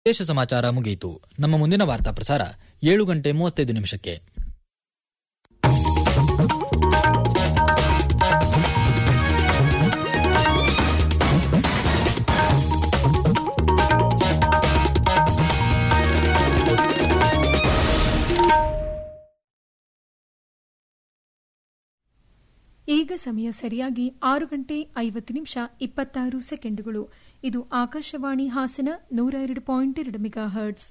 ದೇಶ ಸಮಾಚಾರ ಮುಗಿಯಿತು ನಮ್ಮ ಮುಂದಿನ ವಾರ್ತಾ ಪ್ರಸಾರ ಏಳು ಗಂಟೆ ಮೂವತ್ತೈದು ನಿಮಿಷಕ್ಕೆ ಈಗ ಸಮಯ ಸರಿಯಾಗಿ ಆರು ಗಂಟೆ ಐವತ್ತು ನಿಮಿಷ ಇಪ್ಪತ್ತಾರು ಸೆಕೆಂಡುಗಳು ಇದು ಆಕಾಶವಾಣಿ ಹಾಸನ ನೂರ ಎರಡು ಪಾಯಿಂಟ್ ಎರಡು ಮೆಗಾ ಹರ್ಟ್ಸ್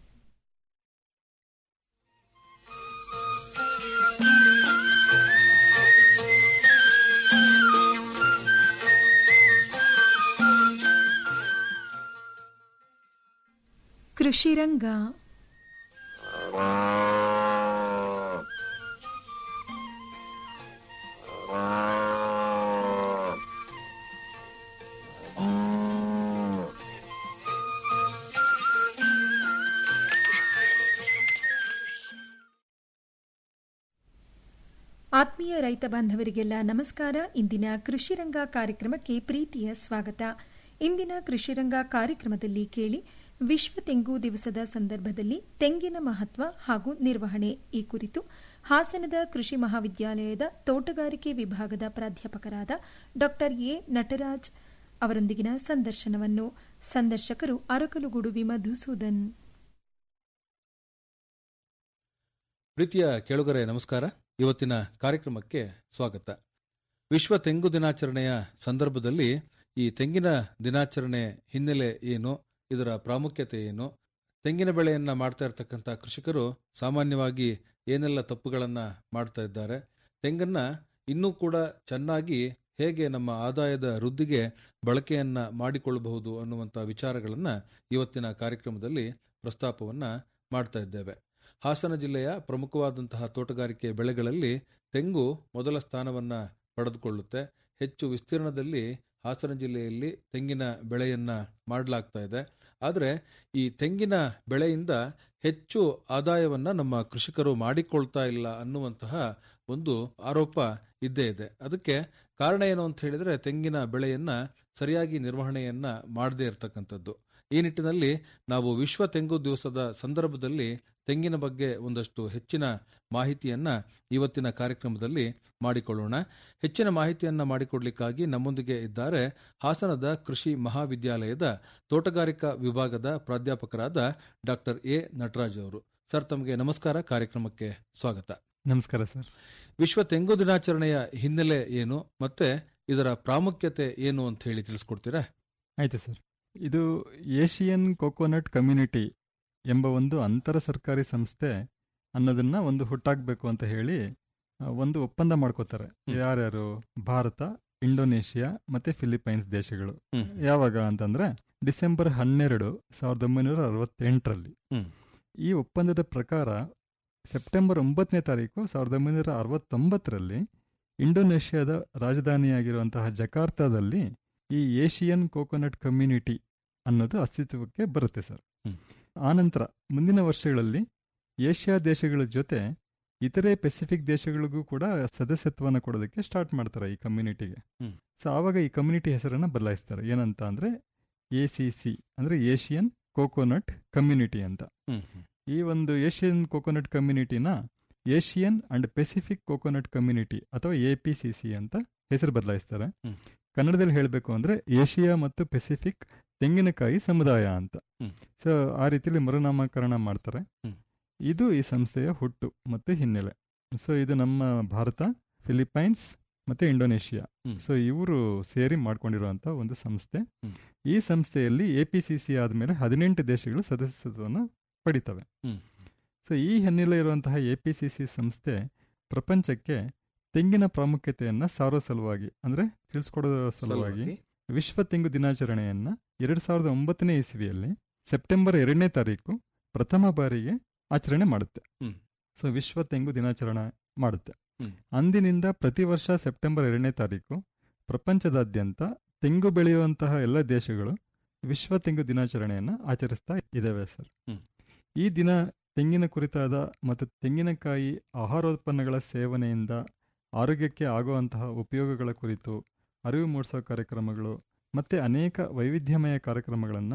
ಕೃಷಿ ರಂಗ ಆತ್ಮೀಯ ರೈತ ಬಾಂಧವರಿಗೆಲ್ಲ ನಮಸ್ಕಾರ ಇಂದಿನ ಕೃಷಿರಂಗ ಕಾರ್ಯಕ್ರಮಕ್ಕೆ ಪ್ರೀತಿಯ ಸ್ವಾಗತ ಇಂದಿನ ಕೃಷಿರಂಗ ಕಾರ್ಯಕ್ರಮದಲ್ಲಿ ಕೇಳಿ ವಿಶ್ವ ತೆಂಗು ದಿವಸದ ಸಂದರ್ಭದಲ್ಲಿ ತೆಂಗಿನ ಮಹತ್ವ ಹಾಗೂ ನಿರ್ವಹಣೆ ಈ ಕುರಿತು ಹಾಸನದ ಕೃಷಿ ಮಹಾವಿದ್ಯಾಲಯದ ತೋಟಗಾರಿಕೆ ವಿಭಾಗದ ಪ್ರಾಧ್ಯಾಪಕರಾದ ಡಾ ಎ ನಟರಾಜ್ ಅವರೊಂದಿಗಿನ ಸಂದರ್ಶನವನ್ನು ಸಂದರ್ಶಕರು ಅರಕಲುಗೂಡು ಮಧುಸೂದನ್ ಪ್ರೀತಿಯ ಕೇಳುಗರೆ ನಮಸ್ಕಾರ ಇವತ್ತಿನ ಕಾರ್ಯಕ್ರಮಕ್ಕೆ ಸ್ವಾಗತ ವಿಶ್ವ ತೆಂಗು ದಿನಾಚರಣೆಯ ಸಂದರ್ಭದಲ್ಲಿ ಈ ತೆಂಗಿನ ದಿನಾಚರಣೆ ಹಿನ್ನೆಲೆ ಏನು ಇದರ ಪ್ರಾಮುಖ್ಯತೆ ಏನು ತೆಂಗಿನ ಬೆಳೆಯನ್ನ ಮಾಡ್ತಾ ಇರತಕ್ಕಂಥ ಕೃಷಿಕರು ಸಾಮಾನ್ಯವಾಗಿ ಏನೆಲ್ಲ ತಪ್ಪುಗಳನ್ನ ಮಾಡ್ತಾ ಇದ್ದಾರೆ ತೆಂಗನ್ನ ಇನ್ನೂ ಕೂಡ ಚೆನ್ನಾಗಿ ಹೇಗೆ ನಮ್ಮ ಆದಾಯದ ವೃದ್ಧಿಗೆ ಬಳಕೆಯನ್ನ ಮಾಡಿಕೊಳ್ಳಬಹುದು ಅನ್ನುವಂಥ ವಿಚಾರಗಳನ್ನ ಇವತ್ತಿನ ಕಾರ್ಯಕ್ರಮದಲ್ಲಿ ಪ್ರಸ್ತಾಪವನ್ನ ಮಾಡ್ತಾ ಇದ್ದೇವೆ ಹಾಸನ ಜಿಲ್ಲೆಯ ಪ್ರಮುಖವಾದಂತಹ ತೋಟಗಾರಿಕೆ ಬೆಳೆಗಳಲ್ಲಿ ತೆಂಗು ಮೊದಲ ಸ್ಥಾನವನ್ನ ಪಡೆದುಕೊಳ್ಳುತ್ತೆ ಹೆಚ್ಚು ವಿಸ್ತೀರ್ಣದಲ್ಲಿ ಹಾಸನ ಜಿಲ್ಲೆಯಲ್ಲಿ ತೆಂಗಿನ ಬೆಳೆಯನ್ನ ಮಾಡಲಾಗ್ತಾ ಇದೆ ಆದರೆ ಈ ತೆಂಗಿನ ಬೆಳೆಯಿಂದ ಹೆಚ್ಚು ಆದಾಯವನ್ನ ನಮ್ಮ ಕೃಷಿಕರು ಮಾಡಿಕೊಳ್ತಾ ಇಲ್ಲ ಅನ್ನುವಂತಹ ಒಂದು ಆರೋಪ ಇದ್ದೇ ಇದೆ ಅದಕ್ಕೆ ಕಾರಣ ಏನು ಅಂತ ಹೇಳಿದ್ರೆ ತೆಂಗಿನ ಬೆಳೆಯನ್ನ ಸರಿಯಾಗಿ ನಿರ್ವಹಣೆಯನ್ನ ಮಾಡದೇ ಇರತಕ್ಕಂಥದ್ದು ಈ ನಿಟ್ಟಿನಲ್ಲಿ ನಾವು ವಿಶ್ವ ತೆಂಗು ದಿವಸದ ಸಂದರ್ಭದಲ್ಲಿ ತೆಂಗಿನ ಬಗ್ಗೆ ಒಂದಷ್ಟು ಹೆಚ್ಚಿನ ಮಾಹಿತಿಯನ್ನ ಇವತ್ತಿನ ಕಾರ್ಯಕ್ರಮದಲ್ಲಿ ಮಾಡಿಕೊಳ್ಳೋಣ ಹೆಚ್ಚಿನ ಮಾಹಿತಿಯನ್ನ ಮಾಡಿಕೊಡ್ಲಿಕ್ಕಾಗಿ ನಮ್ಮೊಂದಿಗೆ ಇದ್ದಾರೆ ಹಾಸನದ ಕೃಷಿ ಮಹಾವಿದ್ಯಾಲಯದ ತೋಟಗಾರಿಕಾ ವಿಭಾಗದ ಪ್ರಾಧ್ಯಾಪಕರಾದ ಡಾಕ್ಟರ್ ಎ ನಟರಾಜ್ ಅವರು ಸರ್ ತಮಗೆ ನಮಸ್ಕಾರ ಕಾರ್ಯಕ್ರಮಕ್ಕೆ ಸ್ವಾಗತ ನಮಸ್ಕಾರ ಸರ್ ವಿಶ್ವ ತೆಂಗು ದಿನಾಚರಣೆಯ ಹಿನ್ನೆಲೆ ಏನು ಮತ್ತೆ ಇದರ ಪ್ರಾಮುಖ್ಯತೆ ಏನು ಅಂತ ಹೇಳಿ ತಿಳಿಸ್ಕೊಡ್ತೀರಾ ಆಯ್ತು ಸರ್ ಇದು ಏಷಿಯನ್ ಕೋಕೋನಟ್ ಕಮ್ಯುನಿಟಿ ಎಂಬ ಒಂದು ಅಂತರ ಸರ್ಕಾರಿ ಸಂಸ್ಥೆ ಅನ್ನೋದನ್ನ ಒಂದು ಹುಟ್ಟಾಕಬೇಕು ಅಂತ ಹೇಳಿ ಆ, ಒಂದು ಒಪ್ಪಂದ ಮಾಡ್ಕೋತಾರೆ ಹ್ಮ್. ಯಾರ್ಯಾರು ಭಾರತ ಇಂಡೋನೇಷಿಯಾ ಮತ್ತೆ ಫಿಲಿಪೈನ್ಸ್ ದೇಶಗಳು ಹ್ಮ್. ಯಾವಾಗ ಅಂತಂದ್ರೆ ಡಿಸೆಂಬರ್ ಹನ್ನೆರಡು ಸಾವಿರದ ಒಂಬೈನೂರ ಅರವತ್ತೆಂಟರಲ್ಲಿ ಹ್ಮ್. ಈ ಒಪ್ಪಂದದ ಪ್ರಕಾರ ಸೆಪ್ಟೆಂಬರ್ ಒಂಬತ್ತನೇ ತಾರೀಕು ಸಾವಿರದ ಒಂಬೈನೂರ ಅರವತ್ತೊಂಬತ್ತರಲ್ಲಿ ಇಂಡೋನೇಷ್ಯಾದ ರಾಜಧಾನಿಯಾಗಿರುವಂತಹ ಜಕಾರ್ತಾದಲ್ಲಿ ಈ ಏಷಿಯನ್ ಕೋಕೋನಟ್ ಕಮ್ಯುನಿಟಿ ಅನ್ನೋದು ಅಸ್ತಿತ್ವಕ್ಕೆ ಬರುತ್ತೆ ಸರ್ ಹ್ಮ್. ಆನಂತರ ಮುಂದಿನ ವರ್ಷಗಳಲ್ಲಿ ಏಷ್ಯಾ ದೇಶಗಳ ಜೊತೆ ಇತರೆ ಪೆಸಿಫಿಕ್ ದೇಶಗಳಿಗೂ ಕೂಡ ಸದಸ್ಯತ್ವನ ಕೊಡೋದಕ್ಕೆ ಸ್ಟಾರ್ಟ್ ಮಾಡ್ತಾರೆ ಈ ಕಮ್ಯುನಿಟಿಗೆ ಹ್ಮ್. ಸೊ ಆವಾಗ ಈ ಕಮ್ಯುನಿಟಿ ಹೆಸರನ್ನ ಬದಲಾಯಿಸ್ತಾರೆ ಏನಂತ ಅಂದ್ರೆ ಎ ಸಿ ಸಿ ಅಂದ್ರೆ ಏಷಿಯನ್ ಕೋಕೋನಟ್ ಕಮ್ಯುನಿಟಿ ಅಂತ ಹ್ಮ್ ಹ್ಮ್. ಈ ಒಂದು ಏಷಿಯನ್ ಕೋಕೋನಟ್ ಕಮ್ಯುನಿಟಿನ Asian and Pacific coconut community ಅಥವಾ ಎ ಪಿ ಸಿ ಸಿ ಅಂತ ಹೆಸರು ಬದಲಾಯಿಸ್ತಾರೆ ಹ್ಮ್. ಕನ್ನಡದಲ್ಲಿ ಹೇಳಬೇಕು ಅಂದ್ರೆ ಏಷಿಯಾ ಮತ್ತು ಪೆಸಿಫಿಕ್ ತೆಂಗಿನಕಾಯಿ ಸಮುದಾಯ ಅಂತ ಹ್ಮ್. ಸೊ ಆ ರೀತಿಯಲ್ಲಿ ಮರುನಾಮಕರಣ ಮಾಡ್ತಾರೆ ಹ್ಮ್. ಇದು ಈ ಸಂಸ್ಥೆಯ ಹುಟ್ಟು ಮತ್ತು ಹಿನ್ನೆಲೆ ಸೊ ಇದು ನಮ್ಮ ಭಾರತ ಫಿಲಿಪೈನ್ಸ್ ಮತ್ತೆ ಇಂಡೋನೇಷಿಯಾ ಹ್ಮ್. ಸೊ ಇವರು ಸೇರಿ ಮಾಡ್ಕೊಂಡಿರುವಂತ ಒಂದು ಸಂಸ್ಥೆ ಹ್ಮ್. ಈ ಸಂಸ್ಥೆಯಲ್ಲಿ ಎ ಪಿ ಸಿ ಸಿ ಆದಮೇಲೆ ಹದಿನೆಂಟು ದೇಶಗಳು ಸದಸ್ಯತ್ವವನ್ನು ಪಡಿತವೆ ಹ್ಮ್. ಸೊ ಈ ಹಿನ್ನೆಲೆ ಇರುವಂತಹ ಎ ಪಿ ಸಿ ಸಿ ಸಂಸ್ಥೆ ಪ್ರಪಂಚಕ್ಕೆ ತೆಂಗಿನ ಪ್ರಾಮುಖ್ಯತೆಯನ್ನ ಸಾರೋ ಸಲುವಾಗಿ ಅಂದ್ರೆ ತಿಳಿಸ್ಕೊಡೋ ಸಲುವಾಗಿ ಸಲುವಾಗಿ ವಿಶ್ವ ತೆಂಗು ದಿನಾಚರಣೆಯನ್ನ ಎರಡ್ ಸಾವಿರದ ಒಂಬತ್ತನೇ ಇಸ್ವಿಯಲ್ಲಿ ಸೆಪ್ಟೆಂಬರ್ ಎರಡನೇ ತಾರೀಕು ಪ್ರಥಮ ಬಾರಿಗೆ ಆಚರಣೆ ಮಾಡುತ್ತೆ ಹ್ಮ್. ಸೊ ವಿಶ್ವ ತೆಂಗು ದಿನಾಚರಣೆ ಮಾಡುತ್ತೆ ಹ್ಮ್. ಅಂದಿನಿಂದ ಪ್ರತಿ ವರ್ಷ ಸೆಪ್ಟೆಂಬರ್ ಎರಡನೇ ತಾರೀಕು ಪ್ರಪಂಚದಾದ್ಯಂತ ತೆಂಗು ಬೆಳೆಯುವಂತಹ ಎಲ್ಲ ದೇಶಗಳು ವಿಶ್ವ ತೆಂಗು ದಿನಾಚರಣೆಯನ್ನ ಆಚರಿಸ್ತಾ ಇದ್ದಾವೆ ಸರ್ ಹ್ಮ್. ಈ ದಿನ ತೆಂಗಿನ ಕುರಿತಾದ ಮತ್ತು ತೆಂಗಿನಕಾಯಿ ಆಹಾರೋತ್ಪನ್ನಗಳ ಸೇವನೆಯಿಂದ ಆರೋಗ್ಯಕ್ಕೆ ಆಗುವಂತಹ ಉಪಯೋಗಗಳ ಕುರಿತು ಅರಿವು ಮೂಡಿಸೋ ಕಾರ್ಯಕ್ರಮಗಳು ಮತ್ತೆ ಅನೇಕ ವೈವಿಧ್ಯಮಯ ಕಾರ್ಯಕ್ರಮಗಳನ್ನು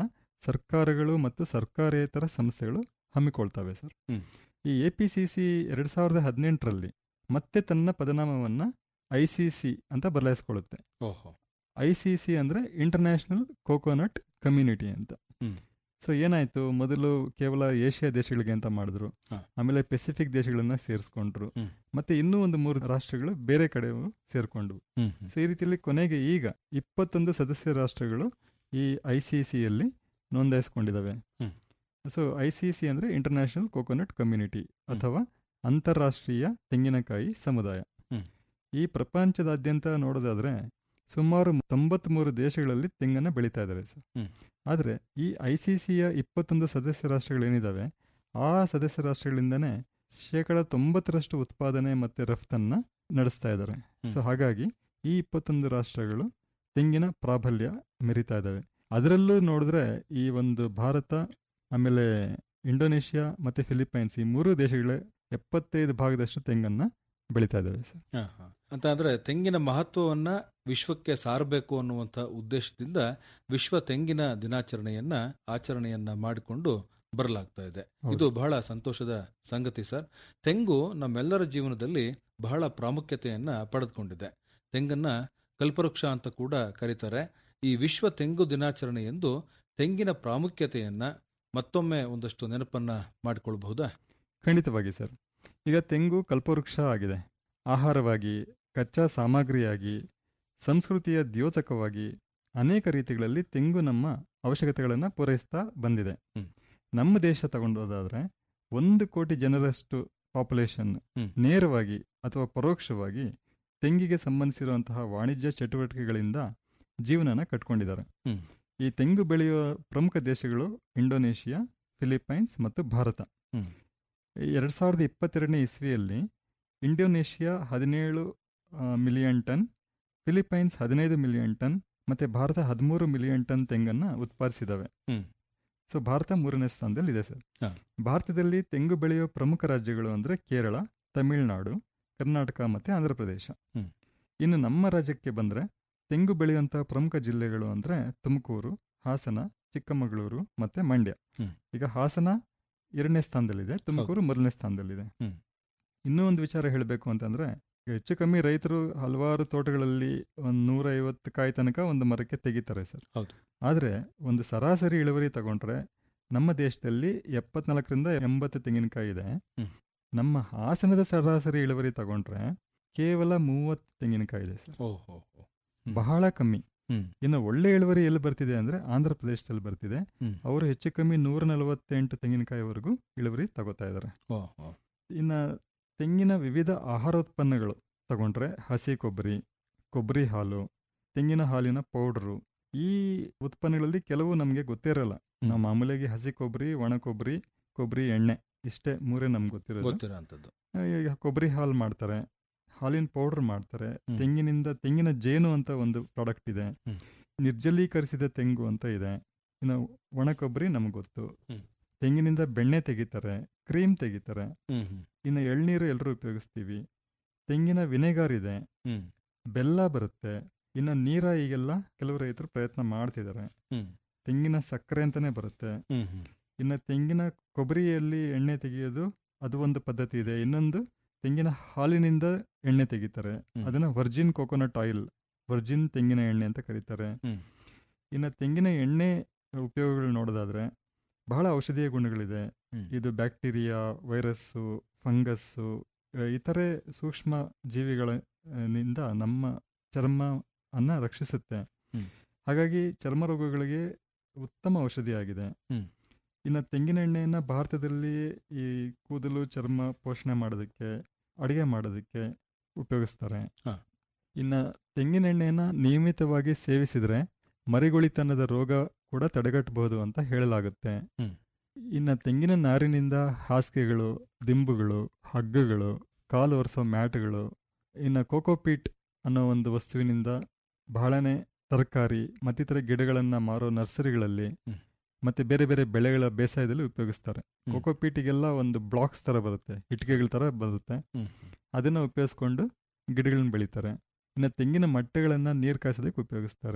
ಸರ್ಕಾರಗಳು ಮತ್ತು ಸರ್ಕಾರೇತರ ಸಂಸ್ಥೆಗಳು ಹಮ್ಮಿಕೊಳ್ತವೆ ಸರ್ ಹ್ಮ್. ಈ ಎ ಪಿ ಸಿ ಸಿ ಎರಡು ಸಾವಿರದ ಹದಿನೆಂಟರಲ್ಲಿ ಮತ್ತೆ ತನ್ನ ಪದನಾಮವನ್ನು ಐ ಸಿ ಸಿ ಅಂತ ಬದಲಾಯಿಸ್ಕೊಳ್ಳುತ್ತೆ ಓಹೋ ಐ ಸಿ ಸಿ ಅಂದರೆ ಇಂಟರ್ನ್ಯಾಷನಲ್ ಕೋಕೋನಟ್ ಕಮ್ಯುನಿಟಿ ಅಂತ ಹ್ಮ್. ಸೊ ಏನಾಯ್ತು ಮೊದಲು ಕೇವಲ ಏಷ್ಯಾ ದೇಶಗಳಿಗೆ ಅಂತ ಮಾಡಿದ್ರು ಹಾ. ಆಮೇಲೆ ಪೆಸಿಫಿಕ್ ದೇಶಗಳನ್ನ ಸೇರಿಸ್ಕೊಂಡ್ರು ಹ್ಮ್. ಮತ್ತೆ ಇನ್ನೂ ಒಂದು ಮೂರು ರಾಷ್ಟ್ರಗಳು ಬೇರೆ ಕಡೆ ಸೇರ್ಕೊಂಡ್ವು ಹ್ಮ್ ಹ್ಮ್. ಸೊ ಈ ರೀತಿಯಲ್ಲಿ ಕೊನೆಗೆ ಈಗ ಇಪ್ಪತ್ತೊಂದು ಸದಸ್ಯ ರಾಷ್ಟ್ರಗಳು ಈ ಐ ಸಿ ಸಿಯಲ್ಲಿ ನೋಂದಾಯಿಸ್ಕೊಂಡಿದ್ದಾವೆ ಹ್ಮ್. ಸೊ ಐ ಸಿ ಸಿ ಅಂದರೆ ಇಂಟರ್ನ್ಯಾಷನಲ್ ಕೋಕೋನಟ್ ಕಮ್ಯುನಿಟಿ ಅಥವಾ ಅಂತಾರಾಷ್ಟ್ರೀಯ ತೆಂಗಿನಕಾಯಿ ಸಮುದಾಯ ಹ್ಮ್. ಈ ಪ್ರಪಂಚದಾದ್ಯಂತ ನೋಡೋದಾದ್ರೆ ಸುಮಾರು ತೊಂಬತ್ಮೂರು ದೇಶಗಳಲ್ಲಿ ತೆಂಗನ್ನು ಬೆಳೀತಾ ಇದ್ದಾರೆ ಸರ್ ಹ್ಮ್. ಆದರೆ ಈ ಐ ಸಿ ಸಿಯ ಇಪ್ಪತ್ತೊಂದು ಸದಸ್ಯ ರಾಷ್ಟ್ರಗಳೇನಿದ್ದಾವೆ ಆ ಸದಸ್ಯ ರಾಷ್ಟ್ರಗಳಿಂದನೇ ಶೇಕಡ ತೊಂಬತ್ತರಷ್ಟು ಉತ್ಪಾದನೆ ಮತ್ತು ರಫ್ತನ್ನ ನಡೆಸ್ತಾ ಇದ್ದಾರೆ ಹ್ಮ್. ಸೊ ಹಾಗಾಗಿ ಈ ಇಪ್ಪತ್ತೊಂದು ರಾಷ್ಟ್ರಗಳು ತೆಂಗಿನ ಪ್ರಾಬಲ್ಯ ಮೆರಿತಾ ಇದ್ದಾವೆ ಅದರಲ್ಲೂ ನೋಡಿದ್ರೆ ಈ ಒಂದು ಭಾರತ ಆಮೇಲೆ ಇಂಡೋನೇಷ್ಯಾ ಮತ್ತು ಫಿಲಿಪೈನ್ಸ್ ಈ ಮೂರು ದೇಶಗಳ ಎಪ್ಪತ್ತೈದು ಭಾಗದಷ್ಟು ತೆಂಗನ್ನ ಬೆಳೀತಾ ಇದ್ದಾವೆ ಸರ್ ಹಾ, ಹಾ. ಅಂತ ಅಂದ್ರೆ ತೆಂಗಿನ ಮಹತ್ವವನ್ನ ವಿಶ್ವಕ್ಕೆ ಸಾರಬೇಕು ಅನ್ನುವಂಥ ಉದ್ದೇಶದಿಂದ ವಿಶ್ವ ತೆಂಗಿನ ದಿನಾಚರಣೆಯನ್ನ ಆಚರಣೆಯನ್ನ ಮಾಡಿಕೊಂಡು ಬರಲಾಗ್ತಾ ಇದೆ ಹೌದು. ಇದು ಬಹಳ ಸಂತೋಷದ ಸಂಗತಿ ಸರ್ ತೆಂಗು ನಮ್ಮೆಲ್ಲರ ಜೀವನದಲ್ಲಿ ಬಹಳ ಪ್ರಾಮುಖ್ಯತೆಯನ್ನ ಪಡೆದುಕೊಂಡಿದೆ ತೆಂಗನ್ನ ಕಲ್ಪವೃಕ್ಷ ಅಂತ ಕೂಡ ಕರೀತಾರೆ ಈ ವಿಶ್ವ ತೆಂಗು ದಿನಾಚರಣೆ ಎಂದು ತೆಂಗಿನ ಪ್ರಾಮುಖ್ಯತೆಯನ್ನ ಮತ್ತೊಮ್ಮೆ ಒಂದಷ್ಟು ನೆನಪನ್ನ ಮಾಡಿಕೊಳ್ಬಹುದಾ ಖಂಡಿತವಾಗಿ ಸರ್ ಈಗ ತೆಂಗು ಕಲ್ಪವೃಕ್ಷ ಆಗಿದೆ ಆಹಾರವಾಗಿ ಕಚ್ಚಾ ಸಾಮಗ್ರಿಯಾಗಿ ಸಂಸ್ಕೃತಿಯ ದ್ಯೋತಕವಾಗಿ ಅನೇಕ ರೀತಿಗಳಲ್ಲಿ ತೆಂಗು ನಮ್ಮ ಅವಶ್ಯಕತೆಗಳನ್ನು ಪೂರೈಸ್ತಾ ಬಂದಿದೆ ಹ್ಮ್. ನಮ್ಮ ದೇಶ ತಗೊಂಡೋದಾದ್ರೆ ಒಂದು ಕೋಟಿ ಜನರಷ್ಟು ಪಾಪ್ಯುಲೇಷನ್ ಹ್ಮ್. ನೇರವಾಗಿ ಅಥವಾ ಪರೋಕ್ಷವಾಗಿ ತೆಂಗಿಗೆ ಸಂಬಂಧಿಸಿರುವಂತಹ ವಾಣಿಜ್ಯ ಚಟುವಟಿಕೆಗಳಿಂದ ಜೀವನನ ಕಟ್ಕೊಂಡಿದ್ದಾರೆ ಹ್ಮ್. ಈ ತೆಂಗು ಬೆಳೆಯುವ ಪ್ರಮುಖ ದೇಶಗಳು ಇಂಡೋನೇಷಿಯಾ ಫಿಲಿಪೈನ್ಸ್ ಮತ್ತು ಭಾರತ ಹ್ಮ್. ಎರಡು ಸಾವಿರದ ಇಪ್ಪತ್ತೆರಡನೇ ಇಸ್ವಿಯಲ್ಲಿ ಇಂಡೋನೇಷಿಯಾ ಹದಿನೇಳು ಮಿಲಿಯನ್ ಟನ್ ಫಿಲಿಪೈನ್ಸ್ ಹದಿನೈದು ಮಿಲಿಯನ್ ಟನ್ ಮತ್ತು ಭಾರತ ಹದಿಮೂರು ಮಿಲಿಯನ್ ಟನ್ ತೆಂಗನ್ನು ಉತ್ಪಾದಿಸಿದವೆ ಹ್ಮ್. ಸೊ ಭಾರತ ಮೂರನೇ ಸ್ಥಾನದಲ್ಲಿ ಇದೆ ಸರ್ ಹಾ. ಭಾರತದಲ್ಲಿ ತೆಂಗು ಬೆಳೆಯುವ ಪ್ರಮುಖ ರಾಜ್ಯಗಳು ಅಂದರೆ ಕೇರಳ ತಮಿಳುನಾಡು ಕರ್ನಾಟಕ ಮತ್ತು ಆಂಧ್ರ ಪ್ರದೇಶ ಹ್ಮ್. ಇನ್ನು ನಮ್ಮ ರಾಜ್ಯಕ್ಕೆ ಬಂದರೆ ತೆಂಗು ಬೆಳೆಯುವಂತಹ ಪ್ರಮುಖ ಜಿಲ್ಲೆಗಳು ಅಂದರೆ ತುಮಕೂರು ಹಾಸನ ಚಿಕ್ಕಮಗಳೂರು ಮತ್ತು ಮಂಡ್ಯ ಹ್ಮ್. ಈಗ ಹಾಸನ ಎರಡನೇ ಸ್ಥಾನದಲ್ಲಿದೆ ತುಮಕೂರು ಮೊದಲನೇ ಸ್ಥಾನದಲ್ಲಿದೆ ಹ್ಮ್. ಇನ್ನೂ ಒಂದು ವಿಚಾರ ಹೇಳಬೇಕು ಅಂತಂದ್ರೆ ಹೆಚ್ಚು ಕಮ್ಮಿ ರೈತರು ಹಲವಾರು ತೋಟಗಳಲ್ಲಿ ಒಂದು ನೂರ ಐವತ್ತು ಕಾಯಿ ತನಕ ಒಂದು ಮರಕ್ಕೆ ತೆಗಿತಾರೆ ಸರ್ ಹೌದು. ಆದರೆ ಒಂದು ಸರಾಸರಿ ಇಳುವರಿ ತಗೊಂಡ್ರೆ ನಮ್ಮ ದೇಶದಲ್ಲಿ ಎಪ್ಪತ್ನಾಲ್ಕರಿಂದ ಎಂಬತ್ತು ತೆಂಗಿನಕಾಯಿ ಇದೆ ಹ್ಮ್. ನಮ್ಮ ಹಾಸನದ ಸರಾಸರಿ ಇಳುವರಿ ತಗೊಂಡ್ರೆ ಕೇವಲ ಮೂವತ್ತು ತೆಂಗಿನಕಾಯಿ ಇದೆ ಸರ್ ಓಹೋ ಹ್ಮ್. ಬಹಳ ಕಮ್ಮಿ ಹ್ಮ್. ಇನ್ನು ಒಳ್ಳೆ ಇಳುವರಿ ಎಲ್ಲಿ ಬರ್ತಿದೆ ಅಂದ್ರೆ ಆಂಧ್ರ ಪ್ರದೇಶದಲ್ಲಿ ಬರ್ತಿದೆ ಹ್ಮ್. ಅವರು ಹೆಚ್ಚು ಕಮ್ಮಿ ನೂರ ನಲವತ್ತೆಂಟು ತೆಂಗಿನಕಾಯಿವರೆಗೂ ಇಳುವರಿ ತಗೋತಾ ಇದ್ದಾರೆ ಓಹೋ ಇನ್ನು ತೆಂಗಿನ ವಿವಿಧ ಆಹಾರೋತ್ಪನ್ನಗಳು ತಗೊಂಡ್ರೆ ಹಸಿ ಕೊಬ್ಬರಿ ಕೊಬ್ಬರಿ ಹಾಲು ತೆಂಗಿನ ಹಾಲಿನ ಪೌಡರು ಈ ಉತ್ಪನ್ನಗಳಲ್ಲಿ ಕೆಲವು ನಮಗೆ ಗೊತ್ತೇ ಇರಲ್ಲ ಹ್ಮ್. ನಾವು ಮಾಮೂಲಿಯಾಗಿ ಹಸಿ ಕೊಬ್ಬರಿ ಒಣ ಕೊಬ್ಬರಿ ಕೊಬ್ಬರಿ ಎಣ್ಣೆ ಇಷ್ಟೇ ಮೂರೇ ನಮ್ಗೆ ಗೊತ್ತಿರೋದು ಗೊತ್ತಿರೋ ಅಂಥದ್ದು ಈಗ ಕೊಬ್ಬರಿ ಹಾಲು ಮಾಡ್ತಾರೆ ಹಾಲಿನ ಪೌಡರ್ ಮಾಡ್ತಾರೆ ಹ್ಮ್. ತೆಂಗಿನಿಂದ ತೆಂಗಿನ ಜೇನು ಅಂತ ಒಂದು ಪ್ರಾಡಕ್ಟ್ ಇದೆ ಹ್ಮ್. ನಿರ್ಜಲೀಕರಿಸಿದ ತೆಂಗು ಅಂತ ಇದೆ ಇನ್ನು ಒಣ ಕೊಬ್ಬರಿ ನಮ್ಗೆ ಗೊತ್ತು ಹ್ಮ್. ತೆಂಗಿನಿಂದ ಬೆಣ್ಣೆ ತೆಗಿತಾರೆ ಕ್ರೀಮ್ ತೆಗಿತಾರೆ ಹ್ಮ್ ಹ್ಮ್ ಇನ್ನು ಎಳ್ನೀರು ಎಲ್ಲರೂ ಉಪಯೋಗಿಸ್ತೀವಿ ತೆಂಗಿನ ವಿನೆಗಾರ್ ಇದೆ ಹ್ಮ್ ಬೆಲ್ಲ ಬರುತ್ತೆ ಇನ್ನು ನೀರ ಈಗೆಲ್ಲ ಕೆಲವು ರೈತರು ಪ್ರಯತ್ನ ಮಾಡ್ತಿದ್ದಾರೆ ಹ್ಮ್ ತೆಂಗಿನ ಸಕ್ಕರೆ ಅಂತಾನೆ ಬರುತ್ತೆ ಹ್ಮ್ ಹ್ಮ್ ಇನ್ನು ತೆಂಗಿನ ಕೊಬ್ಬರಿಯಲ್ಲಿ ಎಣ್ಣೆ ತೆಗೆಯೋದು ಅದು ಒಂದು ಪದ್ಧತಿ ಇದೆ ಇನ್ನೊಂದು ತೆಂಗಿನ ಹಾಲಿನಿಂದ ಎಣ್ಣೆ ತೆಗಿತಾರೆ ಹ್ಮ್. ಅದನ್ನ ವರ್ಜಿನ್ ಕೋಕೋನಟ್ ಆಯಿಲ್ ವರ್ಜಿನ್ ತೆಂಗಿನ ಎಣ್ಣೆ ಅಂತ ಕರೀತಾರೆ ಹ್ಮ್. ಇನ್ನು ತೆಂಗಿನ ಎಣ್ಣೆ ಉಪಯೋಗಗಳು ನೋಡೋದಾದ್ರೆ ಬಹಳ ಔಷಧೀಯ ಗುಣಗಳಿದೆ ಹ್ಮ್. ಇದು ಬ್ಯಾಕ್ಟೀರಿಯಾ ವೈರಸ್ಸು ಫಂಗಸ್ಸು ಆ, ಇತರೆ ಸೂಕ್ಷ್ಮ ಜೀವಿಗಳ ಆ, ನಿಂದ ನಮ್ಮ ಚರ್ಮ ಅನ್ನ ರಕ್ಷಿಸುತ್ತೆ ಹ್ಮ್. ಹಾಗಾಗಿ ಚರ್ಮ ರೋಗಗಳಿಗೆ ಉತ್ತಮ ಔಷಧಿಯಾಗಿದೆ ಹ್ಮ್. ಇನ್ನು ತೆಂಗಿನ ಎಣ್ಣೆಯನ್ನು ಭಾರತದಲ್ಲಿ ಈ ಕೂದಲು ಚರ್ಮ ಪೋಷಣೆ ಮಾಡೋದಕ್ಕೆ ಅಡುಗೆ ಮಾಡೋದಕ್ಕೆ ಉಪಯೋಗಿಸ್ತಾರೆ ಹಾ. ಇನ್ನು ತೆಂಗಿನ ಎಣ್ಣೆಯನ್ನು ನಿಯಮಿತವಾಗಿ ಸೇವಿಸಿದರೆ ಮರಿಗುಳಿತನದ ರೋಗ ಕೂಡ ತಡೆಗಟ್ಟಬಹುದು ಅಂತ ಹೇಳಲಾಗುತ್ತೆ ಹ್ಮ್. ಇನ್ನು ತೆಂಗಿನ ನಾರಿನಿಂದ ಹಾಸಿಗೆಗಳು ದಿಂಬುಗಳು ಹಗ್ಗಗಳು ಕಾಲು ಒರೆಸೋ ಮ್ಯಾಟ್ಗಳು ಇನ್ನು ಕೋಕೋಪೀಟ್ ಅನ್ನೋ ಒಂದು ವಸ್ತುವಿನಿಂದ ಬಹಳನೇ ತರಕಾರಿ ಮತ್ತಿತರ ಗಿಡಗಳನ್ನು ಮಾರೋ ನರ್ಸರಿಗಳಲ್ಲಿ ಹ್ಮ್. ಮತ್ತೆ ಬೇರೆ ಬೇರೆ ಬೆಳೆಗಳ ಬೇಸಾಯದಲ್ಲಿ ಉಪಯೋಗಿಸ್ತಾರೆ ಹ್ಮ್. ಕೋಕೋಪೀಟಿಗೆಲ್ಲ ಒಂದು ಬ್ಲಾಕ್ಸ್ ತರ ಬರುತ್ತೆ ಇಟ್ಟಿಗೆಗಳ ತರ ಬರುತ್ತೆ ಹ್ಮ್ ಅದನ್ನ ಉಪಯೋಗಿಸ್ಕೊಂಡು ಗಿಡಗಳನ್ನ ಬೆಳೀತಾರೆ ಇನ್ನು ತೆಂಗಿನ ಮಟ್ಟೆಗಳನ್ನು ನೀರು ಕಾಯಿಸೋದಕ್ಕೆ ಉಪಯೋಗಿಸ್ತಾರೆ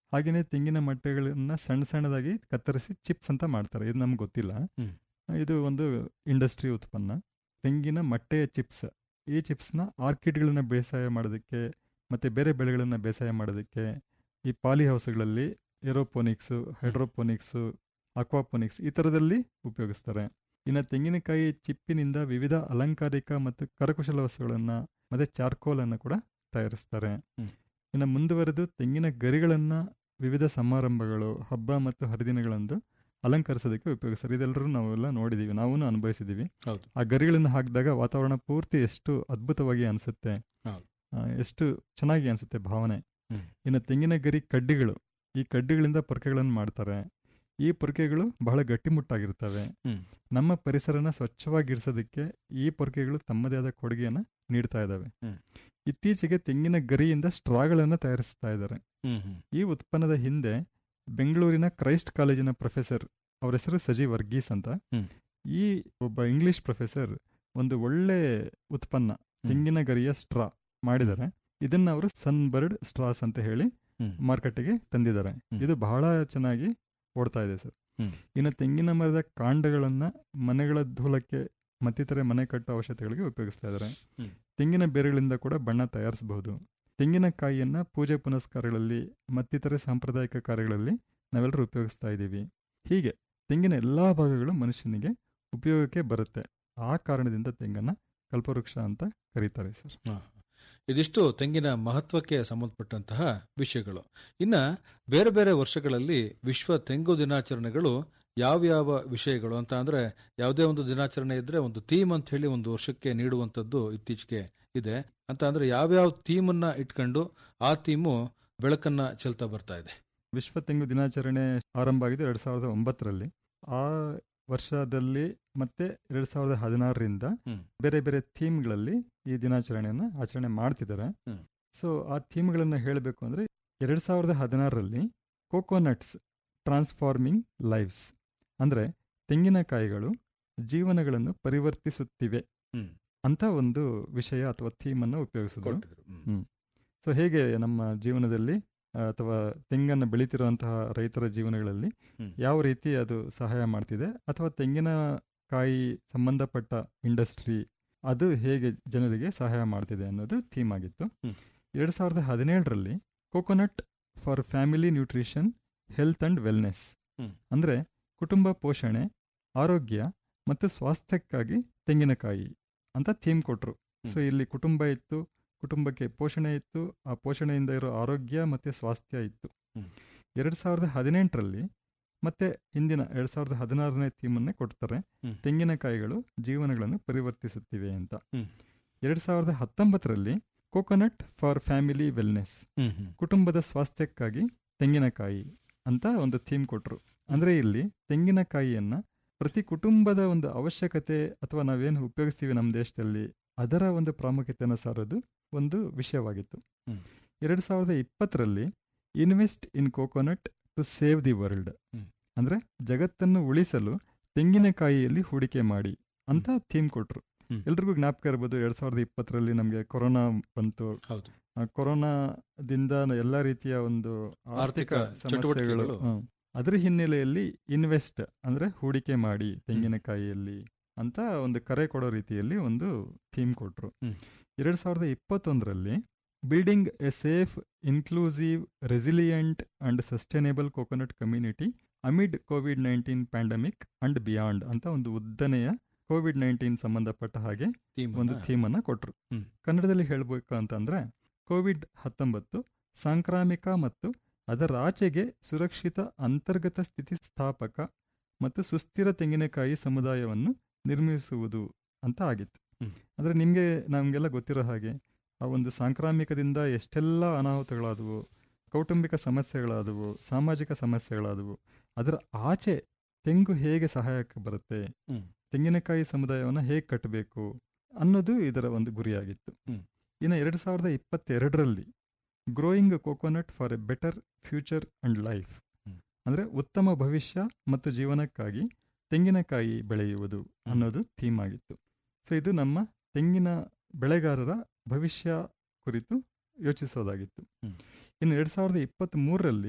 ಹಾಗೆಯೇ ತೆಂಗಿನ ಮಟ್ಟೆಗಳನ್ನ ಸಣ್ಣ ಸಣ್ಣದಾಗಿ ಕತ್ತರಿಸಿ ಚಿಪ್ಸ್ ಅಂತ ಮಾಡ್ತಾರೆ ಇದು ನಮ್ಗೆ ಗೊತ್ತಿಲ್ಲ ಹ್ಮ್. ಇದು ಒಂದು ಇಂಡಸ್ಟ್ರಿ ಉತ್ಪನ್ನ ತೆಂಗಿನ ಮಟ್ಟೆಯ ಚಿಪ್ಸ್ ಈ ಚಿಪ್ಸ್ನ ಆರ್ಕಿಡ್ಗಳನ್ನ ಬೇಸಾಯ ಮಾಡೋದಕ್ಕೆ ಮತ್ತು ಬೇರೆ ಬೆಳೆಗಳನ್ನು ಬೇಸಾಯ ಮಾಡೋದಕ್ಕೆ ಈ ಪಾಲಿ ಹೌಸ್ಗಳಲ್ಲಿ ಏರೋಪೋನಿಕ್ಸು ಹೈಡ್ರೋಪೋನಿಕ್ಸು ಅಕ್ವಾಪೋನಿಕ್ಸ್ ಈ ಥರದಲ್ಲಿ ಉಪಯೋಗಿಸ್ತಾರೆ ಇನ್ನು ತೆಂಗಿನಕಾಯಿ ಚಿಪ್ಪಿನಿಂದ ವಿವಿಧ ಅಲಂಕಾರಿಕ ಮತ್ತು ಕರಕುಶಲ ವಸ್ತುಗಳನ್ನು ಮತ್ತು ಚಾರ್ಕೋಲನ್ನು ಕೂಡ ತಯಾರಿಸ್ತಾರೆ ಹ್ಮ್. ಇನ್ನು ಮುಂದುವರೆದು ತೆಂಗಿನ ಗರಿಗಳನ್ನು ವಿವಿಧ ಸಮಾರಂಭಗಳು ಹಬ್ಬ ಮತ್ತು ಹರಿದಿನಗಳಂದು ಅಲಂಕರಿಸೋದಕ್ಕೆ ಉಪಯೋಗಿಸ್ತಾರೆ ಇದೆಲ್ಲರೂ ನಾವೆಲ್ಲ ನೋಡಿದ್ದೀವಿ ನಾವು ಅನುಭವಿಸಿದ್ದೀವಿ ಹೌದು. ಆ ಗರಿಗಳನ್ನು ಹಾಕಿದಾಗ ವಾತಾವರಣ ಪೂರ್ತಿ ಎಷ್ಟು ಅದ್ಭುತವಾಗಿ ಅನಿಸುತ್ತೆ ಹೌದು. ಆ, ಎಷ್ಟು ಚೆನ್ನಾಗಿ ಅನಿಸುತ್ತೆ ಭಾವನೆ ಹ್ಮ್. ಇನ್ನು ತೆಂಗಿನ ಗರಿ ಕಡ್ಡಿಗಳು ಈ ಕಡ್ಡಿಗಳಿಂದ ಪೊರಕೆಗಳನ್ನು ಮಾಡ್ತಾರೆ ಈ ಪೊರಕೆಗಳು ಬಹಳ ಗಟ್ಟಿಮುಟ್ಟಾಗಿರ್ತವೆ ಹ್ಮ್. ನಮ್ಮ ಪರಿಸರನ ಸ್ವಚ್ಛವಾಗಿರಿಸೋದಕ್ಕೆ ಈ ಪೊರಕೆಗಳು ತಮ್ಮದೇ ಆದ ಕೊಡುಗೆಯನ್ನು ನೀಡ್ತಾ ಇದ್ದಾವೆ ಹ್ಮ್. ಇತ್ತೀಚೆಗೆ ತೆಂಗಿನ ಗರಿಯಿಂದ ಸ್ಟ್ರಾಗಳನ್ನು ತಯಾರಿಸ್ತಾ ಇದ್ದಾರೆ ಹ್ಮ್ ಹ್ಮ್ ಈ ಉತ್ಪನ್ನದ ಹಿಂದೆ ಬೆಂಗಳೂರಿನ ಕ್ರೈಸ್ಟ್ ಕಾಲೇಜಿನ ಪ್ರೊಫೆಸರ್ ಅವರ ಹೆಸರು ಸಜಿ ವರ್ಗೀಸ್ ಅಂತ ಹ್ಮ್. ಈ ಒಬ್ಬ ಇಂಗ್ಲಿಷ್ ಪ್ರೊಫೆಸರ್ ಒಂದು ಒಳ್ಳೆ ಉತ್ಪನ್ನ ತೆಂಗಿನ ಗರಿಯ ಸ್ಟ್ರಾ ಮಾಡಿದ್ದಾರೆ ಇದನ್ನ ಅವರು ಸನ್ಬರ್ಡ್ ಸ್ಟ್ರಾಸ್ ಅಂತ ಹೇಳಿ ಹ್ಮ್. ಮಾರ್ಕೆಟ್ಗೆ ತಂದಿದ್ದಾರೆ ಹ್ಮ್. ಇದು ಬಹಳ ಚೆನ್ನಾಗಿ ಓಡ್ತಾ ಇದೆ ಸರ್ ಹ್ಮ್. ತೆಂಗಿನ ಮರದ ಕಾಂಡಗಳನ್ನ ಮನೆಗಳ ಧೂಲಕ್ಕೆ ಮತ್ತಿತರೆ ಮನೆ ಕಟ್ಟುವ ಅವಶ್ಯಕತೆಗಳಿಗೆ ಉಪಯೋಗಿಸ್ತಾ ಇದ್ದಾರೆ ಹ್ಮ್. ತೆಂಗಿನ ಬೇರುಗಳಿಂದ ಕೂಡ ಬಣ್ಣ ತಯಾರಿಸಬಹುದು ತೆಂಗಿನಕಾಯಿಯನ್ನ ಪೂಜೆ ಪುನಸ್ಕಾರಗಳಲ್ಲಿ ಮತ್ತಿತರೆ ಸಾಂಪ್ರದಾಯಿಕ ಕಾರ್ಯಗಳಲ್ಲಿ ನಾವೆಲ್ಲರೂ ಉಪಯೋಗಿಸ್ತಾ ಇದ್ದೀವಿ ಹೀಗೆ ತೆಂಗಿನ ಎಲ್ಲಾ ಭಾಗಗಳು ಮನುಷ್ಯನಿಗೆ ಉಪಯೋಗಕ್ಕೆ ಬರುತ್ತೆ ಆ ಕಾರಣದಿಂದ ತೆಂಗನ್ನ ಕಲ್ಪವೃಕ್ಷ ಅಂತ ಕರೀತಾರೆ ಸರ್ ಹಾ. ಇದಿಷ್ಟು ತೆಂಗಿನ ಮಹತ್ವಕ್ಕೆ ಸಂಬಂಧಪಟ್ಟಂತಹ ವಿಷಯಗಳು ಇನ್ನ ಬೇರೆ ಬೇರೆ ವರ್ಷಗಳಲ್ಲಿ ವಿಶ್ವ ತೆಂಗು ದಿನಾಚರಣೆಗಳು ಯಾವ್ಯಾವ ವಿಷಯಗಳು ಅಂತ ಅಂದ್ರೆ ಯಾವುದೇ ಒಂದು ದಿನಾಚರಣೆ ಇದ್ರೆ ಒಂದು ಥೀಮ್ ಅಂತ ಹೇಳಿ ಒಂದು ವರ್ಷಕ್ಕೆ ನೀಡುವಂತದ್ದು ಇತ್ತೀಚೆಗೆ ಇದೆ ಅಂತ ಅಂದ್ರೆ ಯಾವ್ಯಾವ ಥೀಮನ್ನ ಇಟ್ಕೊಂಡು ಆ ಥೀಮು ಬೆಳಕನ್ನ ಚೆಲ್ತಾ ಬರ್ತಾ ಇದೆ ವಿಶ್ವ ತೆಂಗು ದಿನಾಚರಣೆ ಆರಂಭ ಆಗಿದೆ ಎರಡ್ ಸಾವಿರದ ಒಂಬತ್ತರಲ್ಲಿ ಆ ವರ್ಷದಲ್ಲಿ ಮತ್ತೆ ಎರಡ್ ಸಾವಿರದ ಹದಿನಾರರಿಂದ ಹ್ಮ್. ಬೇರೆ ಬೇರೆ ಥೀಮ್ಗಳಲ್ಲಿ ಈ ದಿನಾಚರಣೆಯನ್ನ ಆಚರಣೆ ಮಾಡ್ತಿದ್ದಾರೆ ಹ್ಮ್. ಸೊ ಆ ಥೀಮ್ಗಳನ್ನ ಹೇಳಬೇಕು ಅಂದ್ರೆ ಎರಡ್ ಸಾವಿರದ ಹದಿನಾರರಲ್ಲಿ ಕೋಕೋನಟ್ಸ್ ಟ್ರಾನ್ಸ್ಫಾರ್ಮಿಂಗ್ ಲೈವ್ಸ್ ಅಂದ್ರೆ ತೆಂಗಿನಕಾಯಿಗಳು ಜೀವನಗಳನ್ನು ಪರಿವರ್ತಿಸುತ್ತಿವೆ ಹ್ಮ್. ಅಂತ ಒಂದು ವಿಷಯ ಅಥವಾ ಥೀಮ್ ಅನ್ನು ಉಪಯೋಗಿಸಿದ್ರು ಕೊಟ್ಟಿದ್ರು ಹ್ಮ್. ಸೊ ಹೇಗೆ ನಮ್ಮ ಜೀವನದಲ್ಲಿ ಆ, ಅಥವಾ ತೆಂಗನ್ನು ಬೆಳೀತಿರುವಂತಹ ರೈತರ ಜೀವನಗಳಲ್ಲಿ ಹ್ಮ್. ಯಾವ ರೀತಿ ಅದು ಸಹಾಯ ಮಾಡ್ತಿದೆ ಅಥವಾ ತೆಂಗಿನಕಾಯಿ ಸಂಬಂಧಪಟ್ಟ ಇಂಡಸ್ಟ್ರಿ ಅದು ಹೇಗೆ ಜನರಿಗೆ ಸಹಾಯ ಮಾಡ್ತಿದೆ ಅನ್ನೋದು ಥೀಮ್ ಆಗಿತ್ತು ಹ್ಮ್. ಎರಡು ಸಾವಿರದ ಹದಿನೇಳರಲ್ಲಿ coconut for family nutrition health and wellness ಹ್ಮ್. ಅಂದ್ರೆ ಕುಟುಂಬ ಪೋಷಣೆ ಆರೋಗ್ಯ ಮತ್ತು ಸ್ವಾಸ್ಥ್ಯಕ್ಕಾಗಿ ತೆಂಗಿನಕಾಯಿ ಅಂತ ಥೀಮ್ ಕೊಟ್ರು ಹ್ಮ್. ಸೊ ಇಲ್ಲಿ ಕುಟುಂಬ ಇತ್ತು ಕುಟುಂಬಕ್ಕೆ ಪೋಷಣೆ ಇತ್ತು ಆ ಪೋಷಣೆಯಿಂದ ಇರೋ ಆರೋಗ್ಯ ಮತ್ತೆ ಸ್ವಾಸ್ಥ್ಯ ಇತ್ತು ಹ್ಮ್. ಎರಡ್ ಸಾವಿರದ ಹದಿನೆಂಟರಲ್ಲಿ ಮತ್ತೆ ಹಿಂದಿನ ಎರಡ್ ಸಾವಿರದ ಹದಿನಾರನೇ ಥೀಮನ್ನೇ ಕೊಡ್ತಾರೆ ಹ್ಮ್. ತೆಂಗಿನಕಾಯಿಗಳು ಜೀವನಗಳನ್ನು ಪರಿವರ್ತಿಸುತ್ತಿವೆ ಅಂತ ಹ್ಮ್. ಎರಡ್ ಸಾವಿರದ ಹತ್ತೊಂಬತ್ತರಲ್ಲಿ ಕೋಕೋನಟ್ ಫಾರ್ ಫ್ಯಾಮಿಲಿ ವೆಲ್ನೆಸ್ ಹ್ಮ್ ಹ್ಮ್ ಕುಟುಂಬದ ಸ್ವಾಸ್ಥ್ಯಕ್ಕಾಗಿ ತೆಂಗಿನಕಾಯಿ ಅಂತ ಒಂದು ಥೀಮ್ ಕೊಟ್ರು ಅಂದ್ರೆ ಇಲ್ಲಿ ತೆಂಗಿನಕಾಯಿಯನ್ನ ಪ್ರತಿ ಕುಟುಂಬದ ಒಂದು ಅವಶ್ಯಕತೆ ಅಥವಾ ನಾವೇನು ಉಪಯೋಗಿಸ್ತೀವಿ ನಮ್ಮ ದೇಶದಲ್ಲಿ ಅದರ ಒಂದು ಪ್ರಾಮುಖ್ಯತೆಯನ್ನು ಸಾರೋದು ಒಂದು ವಿಷಯವಾಗಿತ್ತು ಹ್ಮ್. ಎರಡ್ ಸಾವಿರದ ಇಪ್ಪತ್ತರಲ್ಲಿ invest in coconut to save the world ಹ್ಮ್. ಅಂದ್ರೆ ಜಗತ್ತನ್ನು ಉಳಿಸಲು ತೆಂಗಿನಕಾಯಿಯಲ್ಲಿ ಹೂಡಿಕೆ ಮಾಡಿ ಅಂತ ಥೀಮ್ ಕೊಟ್ರು ಹ್ಮ್. ಎಲ್ರಿಗೂ ಜ್ಞಾಪಕ ಇರ್ಬೋದು ಎರಡ್ ಸಾವಿರದ ಇಪ್ಪತ್ತರಲ್ಲಿ ನಮಗೆ ಕೊರೋನಾ ಬಂತು ಹೌದು ಆ, ಕೊರೋನಾದಿಂದ ಎಲ್ಲ ರೀತಿಯ ಒಂದು ಆರ್ಥಿಕ ಆರ್ಥಿಕ ಸಮಸ್ಯೆಗಳು ಚಟುವಟಿಕೆಗಳು. ಹ್ಮ್. ಅದರ ಹಿನ್ನೆಲೆಯಲ್ಲಿ ಇನ್ವೆಸ್ಟ್ ಅಂದ್ರೆ ಹೂಡಿಕೆ ಮಾಡಿ ತೆಂಗಿನಕಾಯಿಯಲ್ಲಿ ಅಂತ ಒಂದು ಕರೆ ಕೊಡೋ ರೀತಿಯಲ್ಲಿ ಒಂದು ಥೀಮ್ ಕೊಟ್ರು ಹ್ಮ್. ಎರಡ್ ಸಾವಿರದ ಇಪ್ಪತ್ತೊಂದರಲ್ಲಿ building a safe inclusive resilient and sustainable coconut community amid COVID nineteen pandemic and beyond ಅಂತ ಒಂದು ಉದ್ದನೆಯ ಕೋವಿಡ್ ನೈನ್ಟೀನ್ ಸಂಬಂಧಪಟ್ಟ ಹಾಗೆ ಥೀಮ್ ಒಂದು ಥೀಮ್ ಅನ್ನ ಕೊಟ್ರು ಹ್ಮ್. ಕನ್ನಡದಲ್ಲಿ ಹೇಳ್ಬೇಕು ಅಂತಂದ್ರೆ ಕೋವಿಡ್ ಹತ್ತೊಂಬತ್ತು ಸಾಂಕ್ರಾಮಿಕ ಮತ್ತು ಅದರ ಆಚೆಗೆ ಸುರಕ್ಷಿತ ಅಂತರ್ಗತ ಸ್ಥಿತಿಸ್ಥಾಪಕ ಮತ್ತು ಸುಸ್ಥಿರ ತೆಂಗಿನಕಾಯಿ ಸಮುದಾಯವನ್ನು ನಿರ್ಮಿಸುವುದು ಅಂತ ಆಗಿತ್ತು ಹ್ಮ್. ಅಂದ್ರೆ ನಿಮ್ಗೆ ನಮ್ಗೆಲ್ಲ ಗೊತ್ತಿರೋ ಹಾಗೆ ಆ ಒಂದು ಸಾಂಕ್ರಾಮಿಕದಿಂದ ಎಷ್ಟೆಲ್ಲ ಅನಾಹುತಗಳಾದವು ಕೌಟುಂಬಿಕ ಸಮಸ್ಯೆಗಳಾದವು ಸಾಮಾಜಿಕ ಸಮಸ್ಯೆಗಳಾದವು ಅದರ ಆಚೆ ತೆಂಗು ಹೇಗೆ ಸಹಾಯಕ್ಕೆ ಬರುತ್ತೆ ಹ್ಮ್. ತೆಂಗಿನಕಾಯಿ ಸಮುದಾಯವನ್ನು ಹೇಗೆ ಕಟ್ಟಬೇಕು ಅನ್ನೋದು ಇದರ ಒಂದು ಗುರಿಯಾಗಿತ್ತು ಹ್ಮ್. ಇನ್ನು ಎರಡು ಸಾವಿರದ ಇಪ್ಪತ್ತೆರಡರಲ್ಲಿ growing coconut for a better future and life ಹ್ಮ್. ಅಂದ್ರೆ ಉತ್ತಮ ಭವಿಷ್ಯ ಮತ್ತು ಜೀವನಕ್ಕಾಗಿ ತೆಂಗಿನಕಾಯಿ ಬೆಳೆಯುವುದು ಅನ್ನೋದು ಥೀಮ್ ಆಗಿತ್ತು ಸೊ ಇದು ನಮ್ಮ ತೆಂಗಿನ ಬೆಳೆಗಾರರ ಭವಿಷ್ಯ ಕುರಿತು ಯೋಚಿಸೋದಾಗಿತ್ತು ಹ್ಮ್. ಇನ್ನು ಎರಡ್ ಸಾವಿರದ ಇಪ್ಪತ್ತ್ ಮೂರರಲ್ಲಿ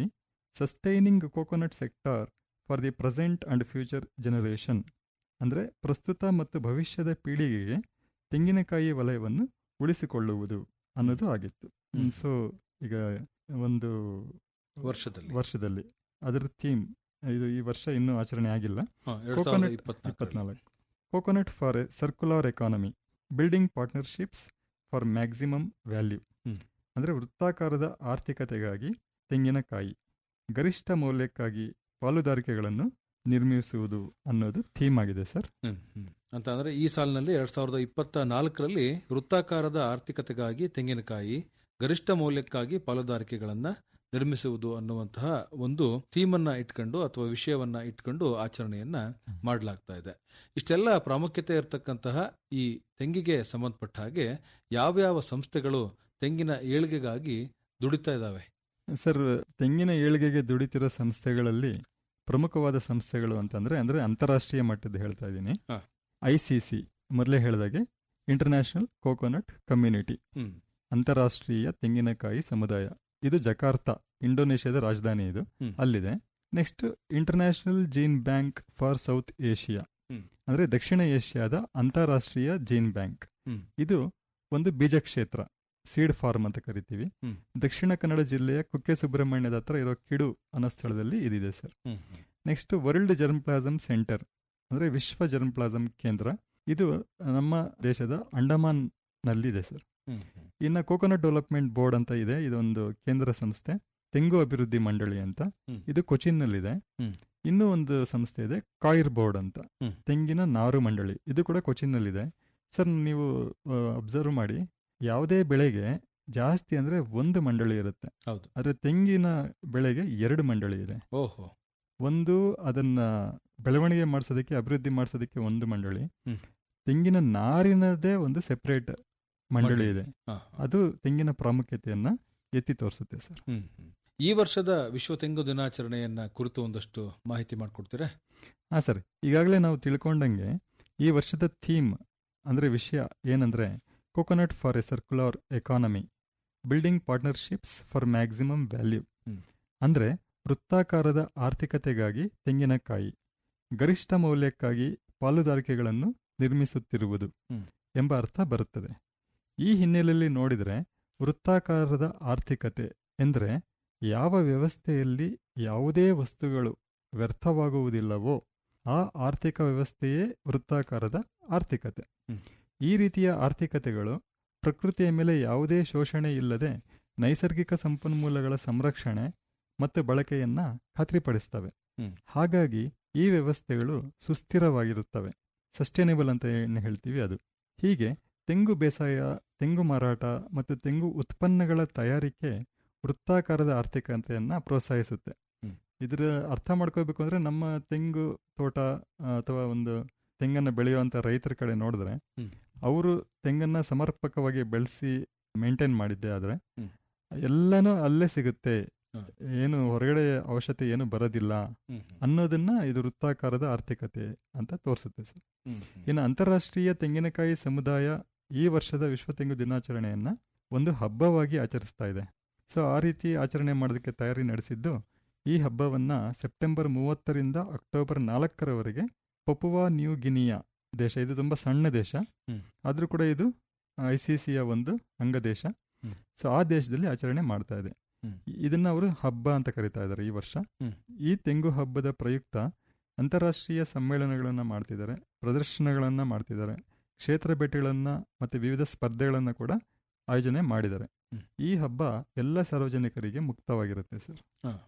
sustaining coconut sector for the present and future generation ಅಂದರೆ ಪ್ರಸ್ತುತ ಮತ್ತು ಭವಿಷ್ಯದ ಪೀಳಿಗೆಗೆ ತೆಂಗಿನಕಾಯಿ ವಲಯವನ್ನು ಉಳಿಸಿಕೊಳ್ಳುವುದು ಅನ್ನೋದು ಆಗಿತ್ತು ಹ್ಮ್. ಸೊ ಈಗ ಒಂದು ವರ್ಷದಲ್ಲಿ ವರ್ಷದಲ್ಲಿ ಅದರ ಥೀಮ್ ಇದು ಈ ವರ್ಷ ಇನ್ನೂ ಆಚರಣೆ ಆಗಿಲ್ಲ ಹಾ, ಎರಡ್ ಸಾವಿರದ Coconut ಇಪ್ಪತ್ನಾಲ್ಕರಲ್ಲಿ. ಇಪ್ಪತ್ನಾಲ್ಕು coconut for a circular economy building partnerships for maximum value ಹ್ಮ್. ಅಂದರೆ ವೃತ್ತಾಕಾರದ ಆರ್ಥಿಕತೆಗಾಗಿ ತೆಂಗಿನಕಾಯಿ ಗರಿಷ್ಠ ಮೌಲ್ಯಕ್ಕಾಗಿ ಪಾಲುದಾರಿಕೆಗಳನ್ನು ನಿರ್ಮಿಸುವುದು ಅನ್ನೋದು ಥೀಮ್ ಆಗಿದೆ ಸರ್ ಹ್ಮ್, ಹ್ಮ್. ಅಂತ ಅಂದ್ರೆ ಈ ಸಾಲಿನಲ್ಲಿ ಎರಡ್ ಸಾವಿರದ ಇಪ್ಪತ್ತ ನಾಲ್ಕರಲ್ಲಿ ವೃತ್ತಾಕಾರದ ಆರ್ಥಿಕತೆಗಾಗಿ ತೆಂಗಿನಕಾಯಿ ಗರಿಷ್ಠ ಮೌಲ್ಯಕ್ಕಾಗಿ ಪಾಲುದಾರಿಕೆಗಳನ್ನ ನಿರ್ಮಿಸುವುದು ಅನ್ನುವಂತಹ ಒಂದು ಥೀಮ್ ಅನ್ನ ಇಟ್ಕೊಂಡು ಅಥವಾ ವಿಷಯವನ್ನ ಇಟ್ಕೊಂಡು ಆಚರಣೆಯನ್ನ ಮಾಡಲಾಗ್ತಾ ಇದೆ ಇಷ್ಟೆಲ್ಲ ಪ್ರಾಮುಖ್ಯತೆ ಇರತಕ್ಕಂತಹ ಈ ತೆಂಗಿಗೆ ಸಂಬಂಧಪಟ್ಟ ಹಾಗೆ ಯಾವ್ಯಾವ ಸಂಸ್ಥೆಗಳು ತೆಂಗಿನ ಏಳಿಗೆಗಾಗಿ ದುಡಿತಾ ಇದ್ದಾವೆ ಸರ್ ತೆಂಗಿನ ಏಳಿಗೆಗೆ ದುಡಿತಿರೋ ಸಂಸ್ಥೆಗಳಲ್ಲಿ ಪ್ರಮುಖವಾದ ಸಂಸ್ಥೆಗಳು ಅಂತಂದ್ರೆ ಅಂದ್ರೆ ಅಂತಾರಾಷ್ಟ್ರೀಯ ಮಟ್ಟದ ಹೇಳ್ತಾ ಇದ್ದೀನಿ ಹಾ. ಐ ಸಿ ಸಿ ಮೊದಲೇ ಹೇಳಿದಾಗೆ ಇಂಟರ್ನ್ಯಾಷನಲ್ ಕೋಕೋನಟ್ ಕಮ್ಯುನಿಟಿ ಹ್ಮ್ ಅಂತಾರಾಷ್ಟ್ರೀಯ ತೆಂಗಿನಕಾಯಿ ಸಮುದಾಯ ಇದು ಜಕಾರ್ತಾ ಇಂಡೋನೇಷ್ಯಾದ ರಾಜಧಾನಿ ಇದು ಹ್ಮ್. ಅಲ್ಲಿದೆ next international gene bank for South Asia ಹ್ಮ್. ಅಂದ್ರೆ ದಕ್ಷಿಣ ಏಷ್ಯಾದ ಅಂತಾರಾಷ್ಟ್ರೀಯ ಜೀನ್ ಬ್ಯಾಂಕ್ ಹ್ಮ್. ಇದು ಒಂದು ಬೀಜ ಕ್ಷೇತ್ರ ಸೀಡ್ ಫಾರ್ಮ್ ಅಂತ ಕರಿತೀವಿ ಹ್ಮ್. ದಕ್ಷಿಣ ಕನ್ನಡ ಜಿಲ್ಲೆಯ ಕುಕ್ಕೆ ಸುಬ್ರಹ್ಮಣ್ಯದ ಹತ್ರ ಇರೋ ಕಿಡು ಅನ್ನೋ ಸ್ಥಳದಲ್ಲಿ ಇದಿದೆ ಸರ್ ಹ್ಮ್ ಹ್ಮ್. Next world germplasm centre ಅಂದ್ರೆ ವಿಶ್ವ ಜರ್ಮ್ ಪ್ಲಾಸಮ್ ಕೇಂದ್ರ ಇದು ನಮ್ಮ ದೇಶದ ಅಂಡಮಾನ್ ನಲ್ಲಿದೆ ಸರ್ ಹ್ಮ್ ಹ್ಮ್. ಇನ್ನು ಕೋಕೋನಟ್ ಡೆವಲಪ್ಮೆಂಟ್ ಬೋರ್ಡ್ ಅಂತ ಇದೆ ಇದೊಂದು ಕೇಂದ್ರ ಸಂಸ್ಥೆ ತೆಂಗು ಅಭಿವೃದ್ಧಿ ಮಂಡಳಿ ಅಂತ ಹ್ಮ್. ಇದು ಕೊಚಿನ್ನಲ್ಲಿದೆ ಹ್ಮ್. ಇನ್ನೂ ಒಂದು ಸಂಸ್ಥೆ ಇದೆ ಕಾಯಿರ್ ಬೋರ್ಡ್ ಅಂತ ಹ್ಮ್. ತೆಂಗಿನ ನಾರು ಮಂಡಳಿ ಇದು ಕೂಡ ಕೊಚಿನ್ನಲ್ಲಿದೆ ಸರ್ ನೀವು ಅಬ್ಸರ್ವ್ ಮಾಡಿ ಯಾವುದೇ ಬೆಳೆಗೆ ಜಾಸ್ತಿ ಅಂದ್ರೆ ಒಂದು ಮಂಡಳಿ ಇರುತ್ತೆ ಹೌದು ಆದ್ರೆ ತೆಂಗಿನ ಬೆಳೆಗೆ ಎರಡು ಮಂಡಳಿ ಇದೆ ಓಹೋ ಒಂದು ಅದನ್ನ ಬೆಳವಣಿಗೆ ಮಾಡಿಸೋದಕ್ಕೆ ಅಭಿವೃದ್ಧಿ ಮಾಡಿಸೋದಕ್ಕೆ ಒಂದು ಮಂಡಳಿ ಹ್ಮ್. ತೆಂಗಿನ ನಾರಿನದೇ ಒಂದು ಸೆಪರೇಟ್ ಮಂಡಳಿ ಮಂಡಳಿ. ಇದೆ ಹಾ, ಹಾ. ಅದು ತೆಂಗಿನ ಪ್ರಾಮುಖ್ಯತೆಯನ್ನ ಎತ್ತಿ ತೋರಿಸುತ್ತೆ ಸರ್ ಹ್ಮ್ ಹ್ಮ್. ಈ ವರ್ಷದ ವಿಶ್ವ ತೆಂಗು ದಿನಾಚರಣೆಯನ್ನ ಕುರಿತು ಒಂದಷ್ಟು ಮಾಹಿತಿ ಮಾಡಿಕೊಡ್ತೀರಾ ಹಾ ಸರ್ ಈಗಾಗಲೇ ನಾವು ತಿಳ್ಕೊಂಡಂಗೆ ಈ ವರ್ಷದ ಥೀಮ್ ಅಂದ್ರೆ ವಿಷಯ ಏನಂದ್ರೆ coconut for a circular economy building partnerships for maximum value ಹ್ಮ್. ಅಂದ್ರೆ ವೃತ್ತಾಕಾರದ ಆರ್ಥಿಕತೆಗಾಗಿ ತೆಂಗಿನಕಾಯಿ ಗರಿಷ್ಠ ಮೌಲ್ಯಕ್ಕಾಗಿ ಪಾಲುದಾರಿಕೆಗಳನ್ನು ನಿರ್ಮಿಸುತ್ತಿರುವುದು ಹ್ಮ್. ಎಂಬ ಅರ್ಥ ಬರುತ್ತದೆ ಈ ಹಿನ್ನೆಲೆಯಲ್ಲಿ ನೋಡಿದರೆ ವೃತ್ತಾಕಾರದ ಆರ್ಥಿಕತೆ ಎಂದರೆ ಯಾವ ವ್ಯವಸ್ಥೆಯಲ್ಲಿ ಯಾವುದೇ ವಸ್ತುಗಳು ವ್ಯರ್ಥವಾಗುವುದಿಲ್ಲವೋ ಆ ಆರ್ಥಿಕ ವ್ಯವಸ್ಥೆಯೇ ವೃತ್ತಾಕಾರದ ಆರ್ಥಿಕತೆ ಹ್ಮ್. ಈ ರೀತಿಯ ಆರ್ಥಿಕತೆಗಳು ಪ್ರಕೃತಿಯ ಮೇಲೆ ಯಾವುದೇ ಶೋಷಣೆ ಇಲ್ಲದೆ ನೈಸರ್ಗಿಕ ಸಂಪನ್ಮೂಲಗಳ ಸಂರಕ್ಷಣೆ ಮತ್ತು ಬಳಕೆಯನ್ನ ಖಾತ್ರಿಪಡಿಸ್ತವೆ ಹ್ಮ್. ಹಾಗಾಗಿ ಈ ವ್ಯವಸ್ಥೆಗಳು ಸುಸ್ಥಿರವಾಗಿರುತ್ತವೆ ಸಸ್ಟೈನೇಬಲ್ ಅಂತ ಏನು ಹೇಳ್ತೀವಿ ಅದು ಹೀಗೆ ತೆಂಗು ಬೇಸಾಯ ತೆಂಗು ಮಾರಾಟ ಮತ್ತು ತೆಂಗು ಉತ್ಪನ್ನಗಳ ತಯಾರಿಕೆ ವೃತ್ತಾಕಾರದ ಆರ್ಥಿಕತೆಯನ್ನ ಪ್ರೋತ್ಸಾಹಿಸುತ್ತೆ ಹ್ಮ್. ಇದರ ಅರ್ಥ ಮಾಡ್ಕೋಬೇಕು ಅಂದ್ರೆ ನಮ್ಮ ತೆಂಗು ತೋಟ ಆ, ಅಥವಾ ಒಂದು ತೆಂಗನ್ನ ಬೆಳೆಯುವಂತ ರೈತರ ಕಡೆ ನೋಡಿದ್ರೆ ಹ್ಮ್. ಅವರು ತೆಂಗನ್ನ ಸಮರ್ಪಕವಾಗಿ ಬೆಳೆಸಿ ಮೇಂಟೈನ್ ಮಾಡಿದ್ದೆ ಆದ್ರೆ ಹ್ಮ್. ಎಲ್ಲನೂ ಅಲ್ಲೇ ಸಿಗುತ್ತೆ ಹ. ಏನು ಹೊರಗಡೆ ಔಷಧಿ ಏನು ಬರೋದಿಲ್ಲ ಹ್ಮ್ ಹ್ಮ್. ಅನ್ನೋದನ್ನ ಇದು ವೃತ್ತಾಕಾರದ ಆರ್ಥಿಕತೆ ಅಂತ ತೋರಿಸುತ್ತೆ ಸರ್ ಹ್ಮ್ ಹ್ಮ್. ಇನ್ನು ಅಂತಾರಾಷ್ಟ್ರೀಯ ತೆಂಗಿನಕಾಯಿ ಸಮುದಾಯ ಈ ವರ್ಷದ ವಿಶ್ವ ತೆಂಗು ದಿನಾಚರಣೆಯನ್ನ ಒಂದು ಹಬ್ಬವಾಗಿ ಆಚರಿಸ್ತಾ ಇದೆ ಸೊ ಆ ರೀತಿ ಆಚರಣೆ ಮಾಡೋದಕ್ಕೆ ತಯಾರಿ ನಡೆಸಿದ್ದು ಈ ಹಬ್ಬವನ್ನ ಸೆಪ್ಟೆಂಬರ್ ಮೂವತ್ತರಿಂದ ಅಕ್ಟೋಬರ್ ನಾಲ್ಕರವರೆಗೆ ಪಪುವಾ ನ್ಯೂ ಗಿನಿಯಾ ದೇಶ ಇದು ತುಂಬಾ ಸಣ್ಣ ದೇಶ ಹ್ಮ್. ಆದ್ರೂ ಕೂಡ ಇದು ಐ ಸಿ ಸಿಯ ಒಂದು ಅಂಗದೇಶ ಹ್ಮ್. ಸೊ ಆ ದೇಶದಲ್ಲಿ ಆಚರಣೆ ಮಾಡ್ತಾ ಇದೆ ಹ್ಮ್. ಇ- ಇದನ್ನ ಅವರು ಹಬ್ಬ ಅಂತ ಕರೀತಾ ಇದ್ದಾರೆ ಈ ವರ್ಷ ಹ್ಮ್. ಈ ತೆಂಗು ಹಬ್ಬದ ಪ್ರಯುಕ್ತ ಅಂತಾರಾಷ್ಟ್ರೀಯ ಸಮ್ಮೇಳನಗಳನ್ನ ಮಾಡ್ತಿದ್ದಾರೆ ಪ್ರದರ್ಶನಗಳನ್ನ ಮಾಡ್ತಿದ್ದಾರೆ ಕ್ಷೇತ್ರ ಭೇಟಿಗಳನ್ನ ಮತ್ತೆ ವಿವಿಧ ಸ್ಪರ್ಧೆಗಳನ್ನ ಕೂಡ ಆಯೋಜನೆ ಮಾಡಿದ್ದಾರೆ ಹ್ಮ್. ಈ ಹಬ್ಬ ಎಲ್ಲ ಸಾರ್ವಜನಿಕರಿಗೆ ಮುಕ್ತವಾಗಿರುತ್ತೆ ಸರ್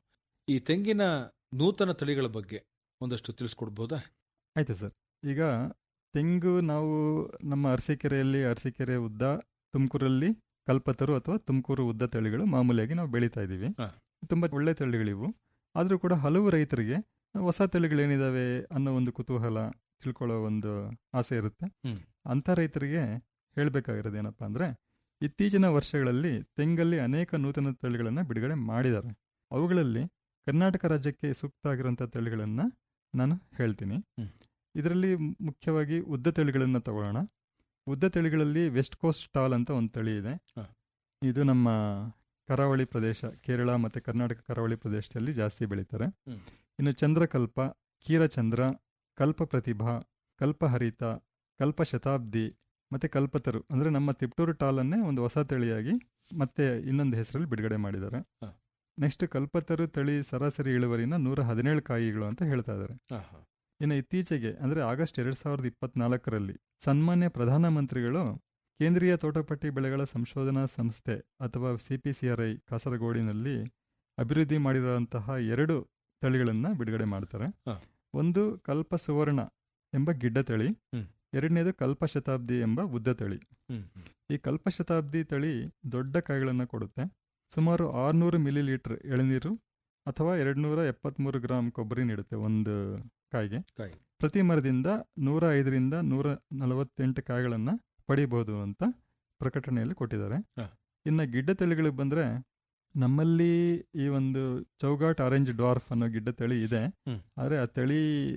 ಈ ತೆಂಗಿನ ನೂತನ ತಳಿಗಳ ಬಗ್ಗೆ ಒಂದಷ್ಟು ತಿಳಿಸ್ಕೊಡ್ಬೋದಾ ಆಯ್ತು ಸರ್ ಈಗ ತೆಂಗು ನಾವು ನಮ್ಮ ಅರಸೀಕೆರೆಯಲ್ಲಿ ಅರಸೀಕೆರೆ ಉದ್ದ ತುಮಕೂರಲ್ಲಿ ಕಲ್ಪತರು ಅಥವಾ ತುಮಕೂರು ಉದ್ದ ತಳಿಗಳು ಮಾಮೂಲಿಯಾಗಿ ನಾವು ಬೆಳೀತಾ ಇದ್ದೀವಿ ಹಾ. ತುಂಬ ಒಳ್ಳೆ ತಳಿಗಳಿವು ಆದರೂ ಕೂಡ ಹಲವು ರೈತರಿಗೆ ಹೊಸ ತಳಿಗಳೇನಿದಾವೆ ಅನ್ನೋ ಒಂದು ಕುತೂಹಲ ತಿಳ್ಕೊಳ್ಳೋ ಒಂದು ಆಸೆ ಇರುತ್ತೆ ಹ್ಮ್. ಅಂಥ ರೈತರಿಗೆ ಹೇಳಬೇಕಾಗಿರೋದು ಏನಪ್ಪ ಅಂದರೆ ಇತ್ತೀಚಿನ ವರ್ಷಗಳಲ್ಲಿ ತೆಂಗಲ್ಲಿ ಅನೇಕ ನೂತನ ತಳಿಗಳನ್ನು ಬಿಡುಗಡೆ ಮಾಡಿದ್ದಾರೆ ಅವುಗಳಲ್ಲಿ ಕರ್ನಾಟಕ ರಾಜ್ಯಕ್ಕೆ ಸೂಕ್ತ ಆಗಿರುವಂಥ ತಳಿಗಳನ್ನು ನಾನು ಹೇಳ್ತೀನಿ ಹ್ಮ್. ಇದರಲ್ಲಿ ಮುಖ್ಯವಾಗಿ ಉದ್ದ ತಳಿಗಳನ್ನು ತಗೊಳ್ಳೋಣ ಉದ್ದ ತಳಿಗಳಲ್ಲಿ ವೆಸ್ಟ್ ಕೋಸ್ಟ್ ಟಾಲ್ ಅಂತ ಒಂದು ತಳಿ ಇದೆ ಹ. ಇದು ನಮ್ಮ ಕರಾವಳಿ ಪ್ರದೇಶ ಕೇರಳ ಮತ್ತು ಕರ್ನಾಟಕ ಕರಾವಳಿ ಪ್ರದೇಶದಲ್ಲಿ ಜಾಸ್ತಿ ಬೆಳೀತಾರೆ ಹ್ಮ್. ಇನ್ನು ಚಂದ್ರಕಲ್ಪ ಕೀರಚಂದ್ರ ಕಲ್ಪ ಪ್ರತಿಭಾ ಕಲ್ಪಹರಿತ ಕಲ್ಪ ಶತಾಬ್ದಿ ಮತ್ತು ಕಲ್ಪತರು ಅಂದರೆ ನಮ್ಮ ತಿಪ್ಟೂರು ಟಾಲನ್ನೇ ಒಂದು ಹೊಸ ತಳಿಯಾಗಿ ಮತ್ತೆ ಇನ್ನೊಂದು ಹೆಸರಲ್ಲಿ ಬಿಡುಗಡೆ ಮಾಡಿದ್ದಾರೆ ಹ. ನೆಕ್ಸ್ಟ್ ಕಲ್ಪತರು ತಳಿ ಸರಾಸರಿ ಇಳುವರಿನ ನೂರ ಹದಿನೇಳು ಕಾಯಿಗಳು ಅಂತ ಹೇಳ್ತಾ ಇದ್ದಾರೆ ಹಾ, ಹಾ. ಇನ್ನು ಇತ್ತೀಚೆಗೆ ಅಂದರೆ ಆಗಸ್ಟ್ ಎರಡು ಸಾವಿರದ ಇಪ್ಪತ್ನಾಲ್ಕರಲ್ಲಿ ಸನ್ಮಾನ್ಯ ಪ್ರಧಾನಮಂತ್ರಿಗಳು ಕೇಂದ್ರೀಯ ತೋಟಪಟ್ಟಿ ಬೆಳೆಗಳ ಸಂಶೋಧನಾ ಸಂಸ್ಥೆ ಅಥವಾ C P C R I ಕಾಸರಗೋಡಿನಲ್ಲಿ ಅಭಿವೃದ್ಧಿ ಮಾಡಿರುವಂತಹ ಎರಡು ತಳಿಗಳನ್ನು ಬಿಡುಗಡೆ ಮಾಡ್ತಾರೆ ಹ. ಒಂದು ಕಲ್ಪ ಸುವರ್ಣ ಎಂಬ ಗಿಡ್ಡ ತಳಿ ಹ್ಮ್. ಎರಡನೇದು ಕಲ್ಪ ಶತಾಬ್ದಿ ಎಂಬ ಉದ್ದ ತಳಿ ಹ್ಮ್, ಹ್ಮ್. ಈ ಕಲ್ಪ ಶತಾಬ್ದಿ ತಳಿ ದೊಡ್ಡ ಕಾಯಿಗಳನ್ನು ಕೊಡುತ್ತೆ ಸುಮಾರು ಆರುನೂರು ಮಿಲಿ ಲೀಟರ್ ಎಳನೀರು ಅಥವಾ ಎರಡುನೂರ ಎಪ್ಪತ್ತ್ಮೂರು ಗ್ರಾಂ ಕೊಬ್ಬರಿ ನೀಡುತ್ತೆ ಒಂದು ಕಾಯಿಗೆ ಕಾಯಿ. ಪ್ರತಿ ಮರದಿಂದ ನೂರ ಐದರಿಂದ ನೂರ ನಲವತ್ತೆಂಟು ಕಾಯಿಗಳನ್ನು ಪಡಿಬಹುದು ಅಂತ ಪ್ರಕಟಣೆಯಲ್ಲಿ ಕೊಟ್ಟಿದ್ದಾರೆ ಹ. ಇನ್ನು ಗಿಡ್ಡ ತಳಿಗಳಿಗೆ ಬಂದರೆ ನಮ್ಮಲ್ಲಿ ಈ ಒಂದು ಚೌಗಾಟ್ ಆರೆಂಜ್ ಡಾರ್ಫ್ ಅನ್ನೋ ಗಿಡ್ಡ ತಳಿ ಇದೆ ಹ್ಮ್. ಆದರೆ ಆ ತಳಿ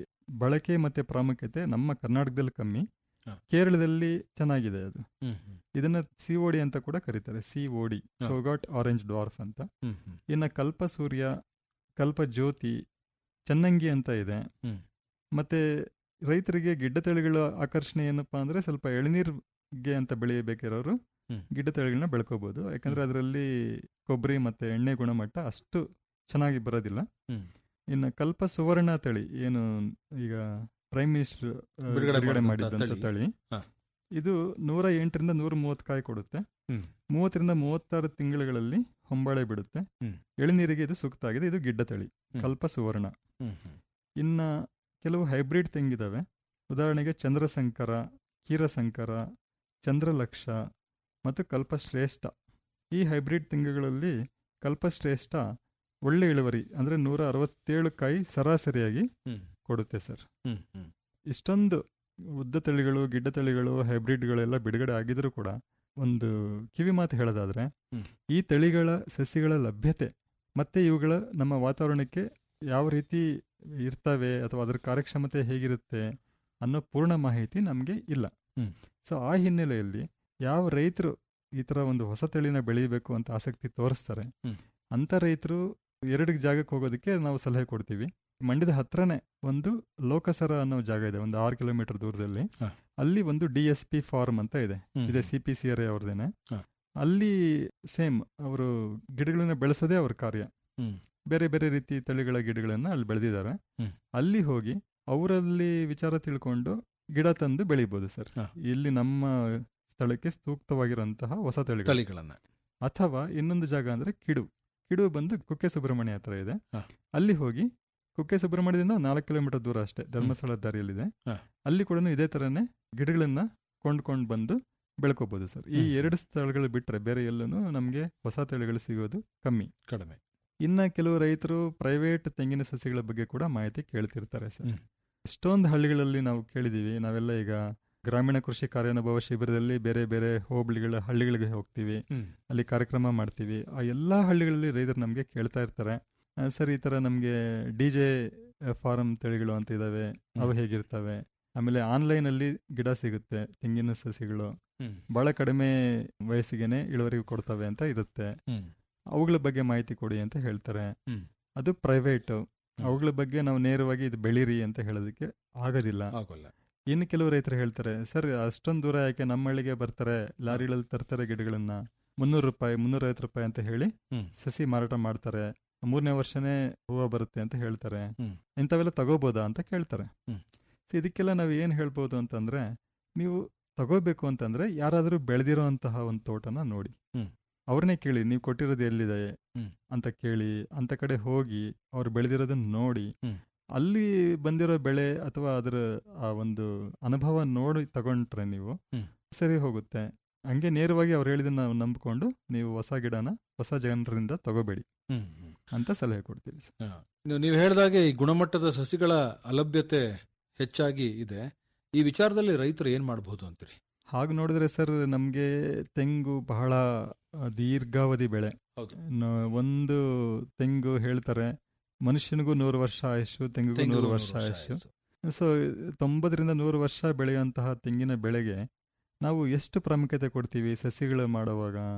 ಬಳಕೆ ಮತ್ತು ಪ್ರಾಮುಖ್ಯತೆ ನಮ್ಮ ಕರ್ನಾಟಕದಲ್ಲಿ ಕಮ್ಮಿ ಹ. ಕೇರಳದಲ್ಲಿ ಚೆನ್ನಾಗಿದೆ ಅದು ಹ್ಮ್, ಹ್ಮ್. ಇದನ್ನ ಸಿ ಓಡಿ ಅಂತ ಕೂಡ ಕರೀತಾರೆ ಸಿ ಓಡಿ ಹ. ಚೌಗಾಟ್ ಆರೆಂಜ್ ಡಾರ್ಫ್ ಅಂತ ಹ್ಮ್, ಹ್ಮ್. ಇನ್ನು ಕಲ್ಪ ಸೂರ್ಯ ಕಲ್ಪ ಜ್ಯೋತಿ ಚನ್ನಂಗಿ ಅಂತ ಇದೆ ಹ್ಮ್. ಮತ್ತೆ ರೈತರಿಗೆ ಗಿಡ್ಡ ತಳಿಗಳ ಆಕರ್ಷಣೆ ಏನಪ್ಪಾ ಅಂದ್ರೆ ಸ್ವಲ್ಪ ಎಳನೀರ್ಗೆ ಅಂತ ಬೆಳೆಯಬೇಕಿರೋರು ಹ್ಮ್. ಗಿಡ್ಡ ತಳಿಗಳನ್ನ ಬೆಳ್ಕೋಬಹುದು ಯಾಕಂದ್ರೆ ಅದರಲ್ಲಿ ಕೊಬ್ಬರಿ ಮತ್ತೆ ಎಣ್ಣೆ ಗುಣಮಟ್ಟ ಅಷ್ಟು ಚೆನ್ನಾಗಿ ಬರೋದಿಲ್ಲ ಹ್ಮ್. ಇನ್ನು ಕಲ್ಪ ಸುವರ್ಣ ತಳಿ ಏನು ಈಗ ಪ್ರೈಮ್ ಮಿನಿಸ್ಟರ್ ಬಿಡುಗಡೆ ಬಿಡುಗಡೆ ಮಾಡಿದಂಥ ಮಾಡಿದಂಥ ತಳಿ. ತಳಿ ಹ. ಇದು ನೂರ ಎಂಟರಿಂದ ನೂರ ಮೂವತ್ತು ಕಾಯಿ ಕೊಡುತ್ತೆ ಹ್ಮ್. ಮೂವತ್ತರಿಂದ ಮೂವತ್ತಾರು ತಿಂಗಳುಗಳಲ್ಲಿ ಹೊಂಬಾಳೆ ಬಿಡುತ್ತೆ ಹ್ಮ್. ಎಳನೀರಿಗೆ ಇದು ಸೂಕ್ತ ಆಗಿದೆ ಇದು ಗಿಡ್ಡ ತಳಿ ಹ್ಮ್. ಕಲ್ಪ ಸುವರ್ಣ ಹ್ಮ್, ಹ್ಮ್. ಇನ್ನ ಕೆಲವು ಹೈಬ್ರಿಡ್ ತೆಂಗಿದಾವೆ ಉದಾಹರಣೆಗೆ ಚಂದ್ರಸಂಕರ ಕೀರಸಂಕರ ಚಂದ್ರಲಕ್ಷ ಮತ್ತು ಕಲ್ಪಶ್ರೇಷ್ಠ ಈ ಹೈಬ್ರಿಡ್ ತೆಂಗುಗಳಲ್ಲಿ ಕಲ್ಪಶ್ರೇಷ್ಠ ಒಳ್ಳೆ ಇಳುವರಿ ಅಂದರೆ ನೂರ ಅರವತ್ತೇಳು ಕಾಯಿ ಸರಾಸರಿಯಾಗಿ ಹ್ಮ್. ಕೊಡುತ್ತೆ ಸರ್ ಹ್ಮ್, ಹ್ಮ್. ಇಷ್ಟೊಂದು ಉದ್ದ ತಳಿಗಳು ಗಿಡ್ಡ ತಳಿಗಳು ಹೈಬ್ರಿಡ್ಗಳೆಲ್ಲ ಬಿಡುಗಡೆ ಆಗಿದ್ರೂ ಕೂಡ ಒಂದು ಕಿವಿ ಮಾತು ಹೇಳೋದಾದ್ರೆ ಹ್ಮ್. ಈ ತಳಿಗಳ ಸಸಿಗಳ ಲಭ್ಯತೆ ಮತ್ತೆ ಇವುಗಳ ನಮ್ಮ ವಾತಾವರಣಕ್ಕೆ ಯಾವ ರೀತಿ ಇರ್ತವೆ ಅಥವಾ ಅದರ ಕಾರ್ಯಕ್ಷಮತೆ ಹೇಗಿರುತ್ತೆ ಅನ್ನೋ ಪೂರ್ಣ ಮಾಹಿತಿ ನಮಗೆ ಇಲ್ಲ ಹ್ಮ್. ಸೊ ಆ ಹಿನ್ನೆಲೆಯಲ್ಲಿ ಯಾವ ರೈತರು ಈ ಥರ ಒಂದು ಹೊಸ ತಳಿನ ಬೆಳೀಬೇಕು ಅಂತ ಆಸಕ್ತಿ ತೋರಿಸ್ತಾರೆ ಹ್ಮ್. ಅಂಥ ರೈತರು ಎರಡು ಜಾಗಕ್ಕೆ ಹೋಗೋದಕ್ಕೆ ನಾವು ಸಲಹೆ ಕೊಡ್ತೀವಿ ಮಂಡ್ಯದ ಹತ್ರನೇ ಒಂದು ಲೋಕಸರ ಅನ್ನೋ ಜಾಗ ಇದೆ ಒಂದು ಆರು ಕಿಲೋಮೀಟರ್ ದೂರದಲ್ಲಿ ಹ. ಅಲ್ಲಿ ಒಂದು ಡಿ ಎಸ್ ಪಿ ಫಾರ್ಮ್ ಅಂತ ಇದೆ ಹ್ಮ್, ಇದೆ ಹ್ಮ್. ಸಿ ಪಿ ಸಿ ಆರ್ ಅವ್ರದ್ದೇನೆ ಹ. ಅಲ್ಲಿ ಸೇಮ್ ಅವರು ಗಿಡಗಳನ್ನ ಬೆಳೆಸೋದೇ ಅವ್ರ ಕಾರ್ಯ ಹ್ಮ್. ಬೇರೆ ಬೇರೆ ರೀತಿ ತಳಿಗಳ ಗಿಡಗಳನ್ನ ಅಲ್ಲಿ ಬೆಳೆದಿದ್ದಾರೆ ಹ್ಮ್. ಅಲ್ಲಿ ಹೋಗಿ ಅವರಲ್ಲಿ ವಿಚಾರ ತಿಳ್ಕೊಂಡು ಗಿಡ ತಂದು ಬೆಳಿಬೋದು ಸರ್ ಹ. ಇಲ್ಲಿ ನಮ್ಮ ಸ್ಥಳಕ್ಕೆ ಸೂಕ್ತವಾಗಿರುವಂತಹ ಹೊಸ ತಳಿಗಳು ತಳಿಗಳನ್ನ ಅಥವಾ ಇನ್ನೊಂದು ಜಾಗ ಅಂದ್ರೆ ಕಿಡು ಕಿಡು ಬಂದು ಕುಕ್ಕೆ ಸುಬ್ರಹ್ಮಣ್ಯ ಹತ್ರ ಇದೆ ಹ. ಅಲ್ಲಿ ಹೋಗಿ ಕುಕ್ಕೆ ಸುಬ್ರಹ್ಮಣ್ಯದಿಂದ ಒಂದು ನಾಲ್ಕು ಕಿಲೋಮೀಟರ್ ದೂರ ಅಷ್ಟೇ ಧರ್ಮಸ್ಥಳ ದಾರಿಯಲ್ಲಿದೆ ಹ. ಅಲ್ಲಿ ಕೂಡ ಇದೇ ತರನೇ ಗಿಡಗಳನ್ನ ಕೊಂಡ್ಕೊಂಡು ಬಂದು ಬೆಳ್ಕೋಬಹುದು ಸರ್ ಈ ಹ್ಮ್. ಎರಡು ಸ್ಥಳಗಳು ಬಿಟ್ರೆ ಬೇರೆ ಎಲ್ಲೂ ನಮಗೆ ಹೊಸ ತಳಿಗಳು ಸಿಗೋದು ಕಮ್ಮಿ ಕಡಿಮೆ ಇನ್ನ ಕೆಲವು ರೈತರು ಪ್ರೈವೇಟ್ ತೆಂಗಿನ ಸಸಿಗಳ ಬಗ್ಗೆ ಕೂಡ ಮಾಹಿತಿ ಕೇಳ್ತಿರ್ತಾರೆ ಸರ್ ಹ್ಮ್. ಎಷ್ಟೊಂದು ಹಳ್ಳಿಗಳಲ್ಲಿ ನಾವು ಕೇಳಿದೀವಿ ನಾವೆಲ್ಲ ಈಗ ಗ್ರಾಮೀಣ ಕೃಷಿ ಕಾರ್ಯಾನುಭವ ಶಿಬಿರದಲ್ಲಿ ಬೇರೆ ಬೇರೆ ಹೋಬಳಿಗಳ ಹಳ್ಳಿಗಳಿಗೆ ಹೋಗ್ತೀವಿ ಹ್ಮ್. ಅಲ್ಲಿ ಕಾರ್ಯಕ್ರಮ ಮಾಡ್ತೀವಿ ಆ ಎಲ್ಲ ಹಳ್ಳಿಗಳಲ್ಲಿ ರೈತರು ನಮಗೆ ಕೇಳ್ತಾ ಇರ್ತಾರೆ ಆ, ಸರ್ ಈ ಥರ ನಮಗೆ ಡಿ ಜೆ ಫಾರಂ ತಳಿಗಳು ಅಂತ ಇದಾವೆ ಅವು ಹೇಗಿರ್ತವೆ ಆಮೇಲೆ ಆನ್ಲೈನಲ್ಲಿ ಗಿಡ ಸಿಗುತ್ತೆ ತೆಂಗಿನ ಸಸಿಗಳು ಹ್ಮ್. ಬಹಳ ಕಡಿಮೆ ವಯಸ್ಸಿಗೆನೆ ಇಳುವರಿ ಕೊಡ್ತವೆ ಅಂತ ಇರುತ್ತೆ ಹ್ಮ್. ಅವುಗಳ ಬಗ್ಗೆ ಮಾಹಿತಿ ಕೊಡಿ ಅಂತ ಹೇಳ್ತಾರೆ ಹ್ಮ್. ಅದು ಪ್ರೈವೇಟ್ ಅವುಗಳ ಬಗ್ಗೆ ನಾವು ನೇರವಾಗಿ ಇದು ಬೆಳೀರಿ ಅಂತ ಹೇಳೋದಕ್ಕೆ ಆಗೋದಿಲ್ಲ ಆಗೋಲ್ಲ ಇನ್ನು ಕೆಲವು ರೈತರು ಹೇಳ್ತಾರೆ ಸರ್ ಅಷ್ಟೊಂದು ದೂರ ಯಾಕೆ ನಮ್ಮ ಹಳ್ಳಿಗೆ ಬರ್ತಾರೆ ಲಾರಿಗಳಲ್ಲಿ ತರ್ತಾರೆ ಗಿಡಗಳನ್ನ ಮುನ್ನೂರು ರೂಪಾಯಿ ಮುನ್ನೂರೈವತ್ತು ರೂಪಾಯಿ ಅಂತ ಹೇಳಿ ಹ್ಮ್. ಸಸಿ ಮಾರಾಟ ಮಾಡ್ತಾರೆ ಮೂರನೇ ವರ್ಷನೇ ಹೂವು ಬರುತ್ತೆ ಅಂತ ಹೇಳ್ತಾರೆ ಹ್ಮ್. ಇಂಥವೆಲ್ಲ ತಗೋಬೋದಾ ಅಂತ ಕೇಳ್ತಾರೆ ಹ್ಮ್. ಸೊ ಇದಕ್ಕೆಲ್ಲ ನಾವು ಏನು ಹೇಳ್ಬೋದು ಅಂತಂದ್ರೆ ನೀವು ತಗೋಬೇಕು ಅಂತಂದ್ರೆ ಯಾರಾದರೂ ಬೆಳೆದಿರೋ ಅಂತಹ ಒಂದು ತೋಟನ ನೋಡಿ ಹ್ಮ್. ಅವ್ರನ್ನೇ ಕೇಳಿ ನೀವು ಕೊಟ್ಟಿರೋದು ಎಲ್ಲಿದೆ ಹ್ಮ್. ಅಂತ ಕೇಳಿ ಅಂತ ಕಡೆ ಹೋಗಿ ಅವ್ರು ಬೆಳೆದಿರೋದನ್ನ ನೋಡಿ ಹ್ಮ್. ಅಲ್ಲಿ ಬಂದಿರೋ ಬೆಳೆ ಅಥವಾ ಅದರ ಆ ಒಂದು ಅನುಭವ ನೋಡಿ ತಗೊಂಡ್ರೆ ನೀವು ಹ್ಮ್. ಸರಿ ಹೋಗುತ್ತೆ ಹಂಗೆ ನೇರವಾಗಿ ಅವ್ರು ಹೇಳಿದನ್ನ ನಾವು ನಂಬಿಕೊಂಡು ನೀವು ಹೊಸ ಗಿಡನ ಹೊಸ ಜನರಿಂದ ತಗೋಬೇಡಿ ಹ್ಮ್, ಹ್ಮ್. ಅಂತ ಸಲಹೆ ಕೊಡ್ತೀವಿ ಸರ್. ಹಾ. ನೀವು- ನೀವು ಹೇಳಿದಾಗೆ ಈ ಗುಣಮಟ್ಟದ ಸಸಿಗಳ ಅಲಭ್ಯತೆ ಹೆಚ್ಚಾಗಿ ಇದೆ ಈ ವಿಚಾರದಲ್ಲಿ ರೈತರು ಏನ್ ಮಾಡಬಹುದು ಅಂತೀರಿ ಹಾಗೆ ನೋಡಿದ್ರೆ ಸರ್ ನಮಗೆ ತೆಂಗು ಬಹಳ ಆ, ದೀರ್ಘಾವಧಿ ಬೆಳೆ ಹೌದು ನ- ಒಂದು ತೆಂಗು ಹೇಳ್ತಾರೆ ಮನುಷ್ಯನಿಗೂ ನೂರು ವರ್ಷ ಆಯುಷು ತೆಂಗಿಗೂ ತೆಂಗು ನೂರು ನೂರು ವರ್ಷ ವರ್ಷ ಆಯುಷು ಆಯ್ತು. ಸೊ ತೊಂಬತ್ತರಿಂದ ನೂರು ವರ್ಷ ಬೆಳೆಯುವಂತಹ ತೆಂಗಿನ ಬೆಳೆಗೆ ನಾವು ಎಷ್ಟು ಪ್ರಾಮುಖ್ಯತೆ ಕೊಡ್ತೀವಿ ಸಸಿಗಳು ಮಾಡುವಾಗ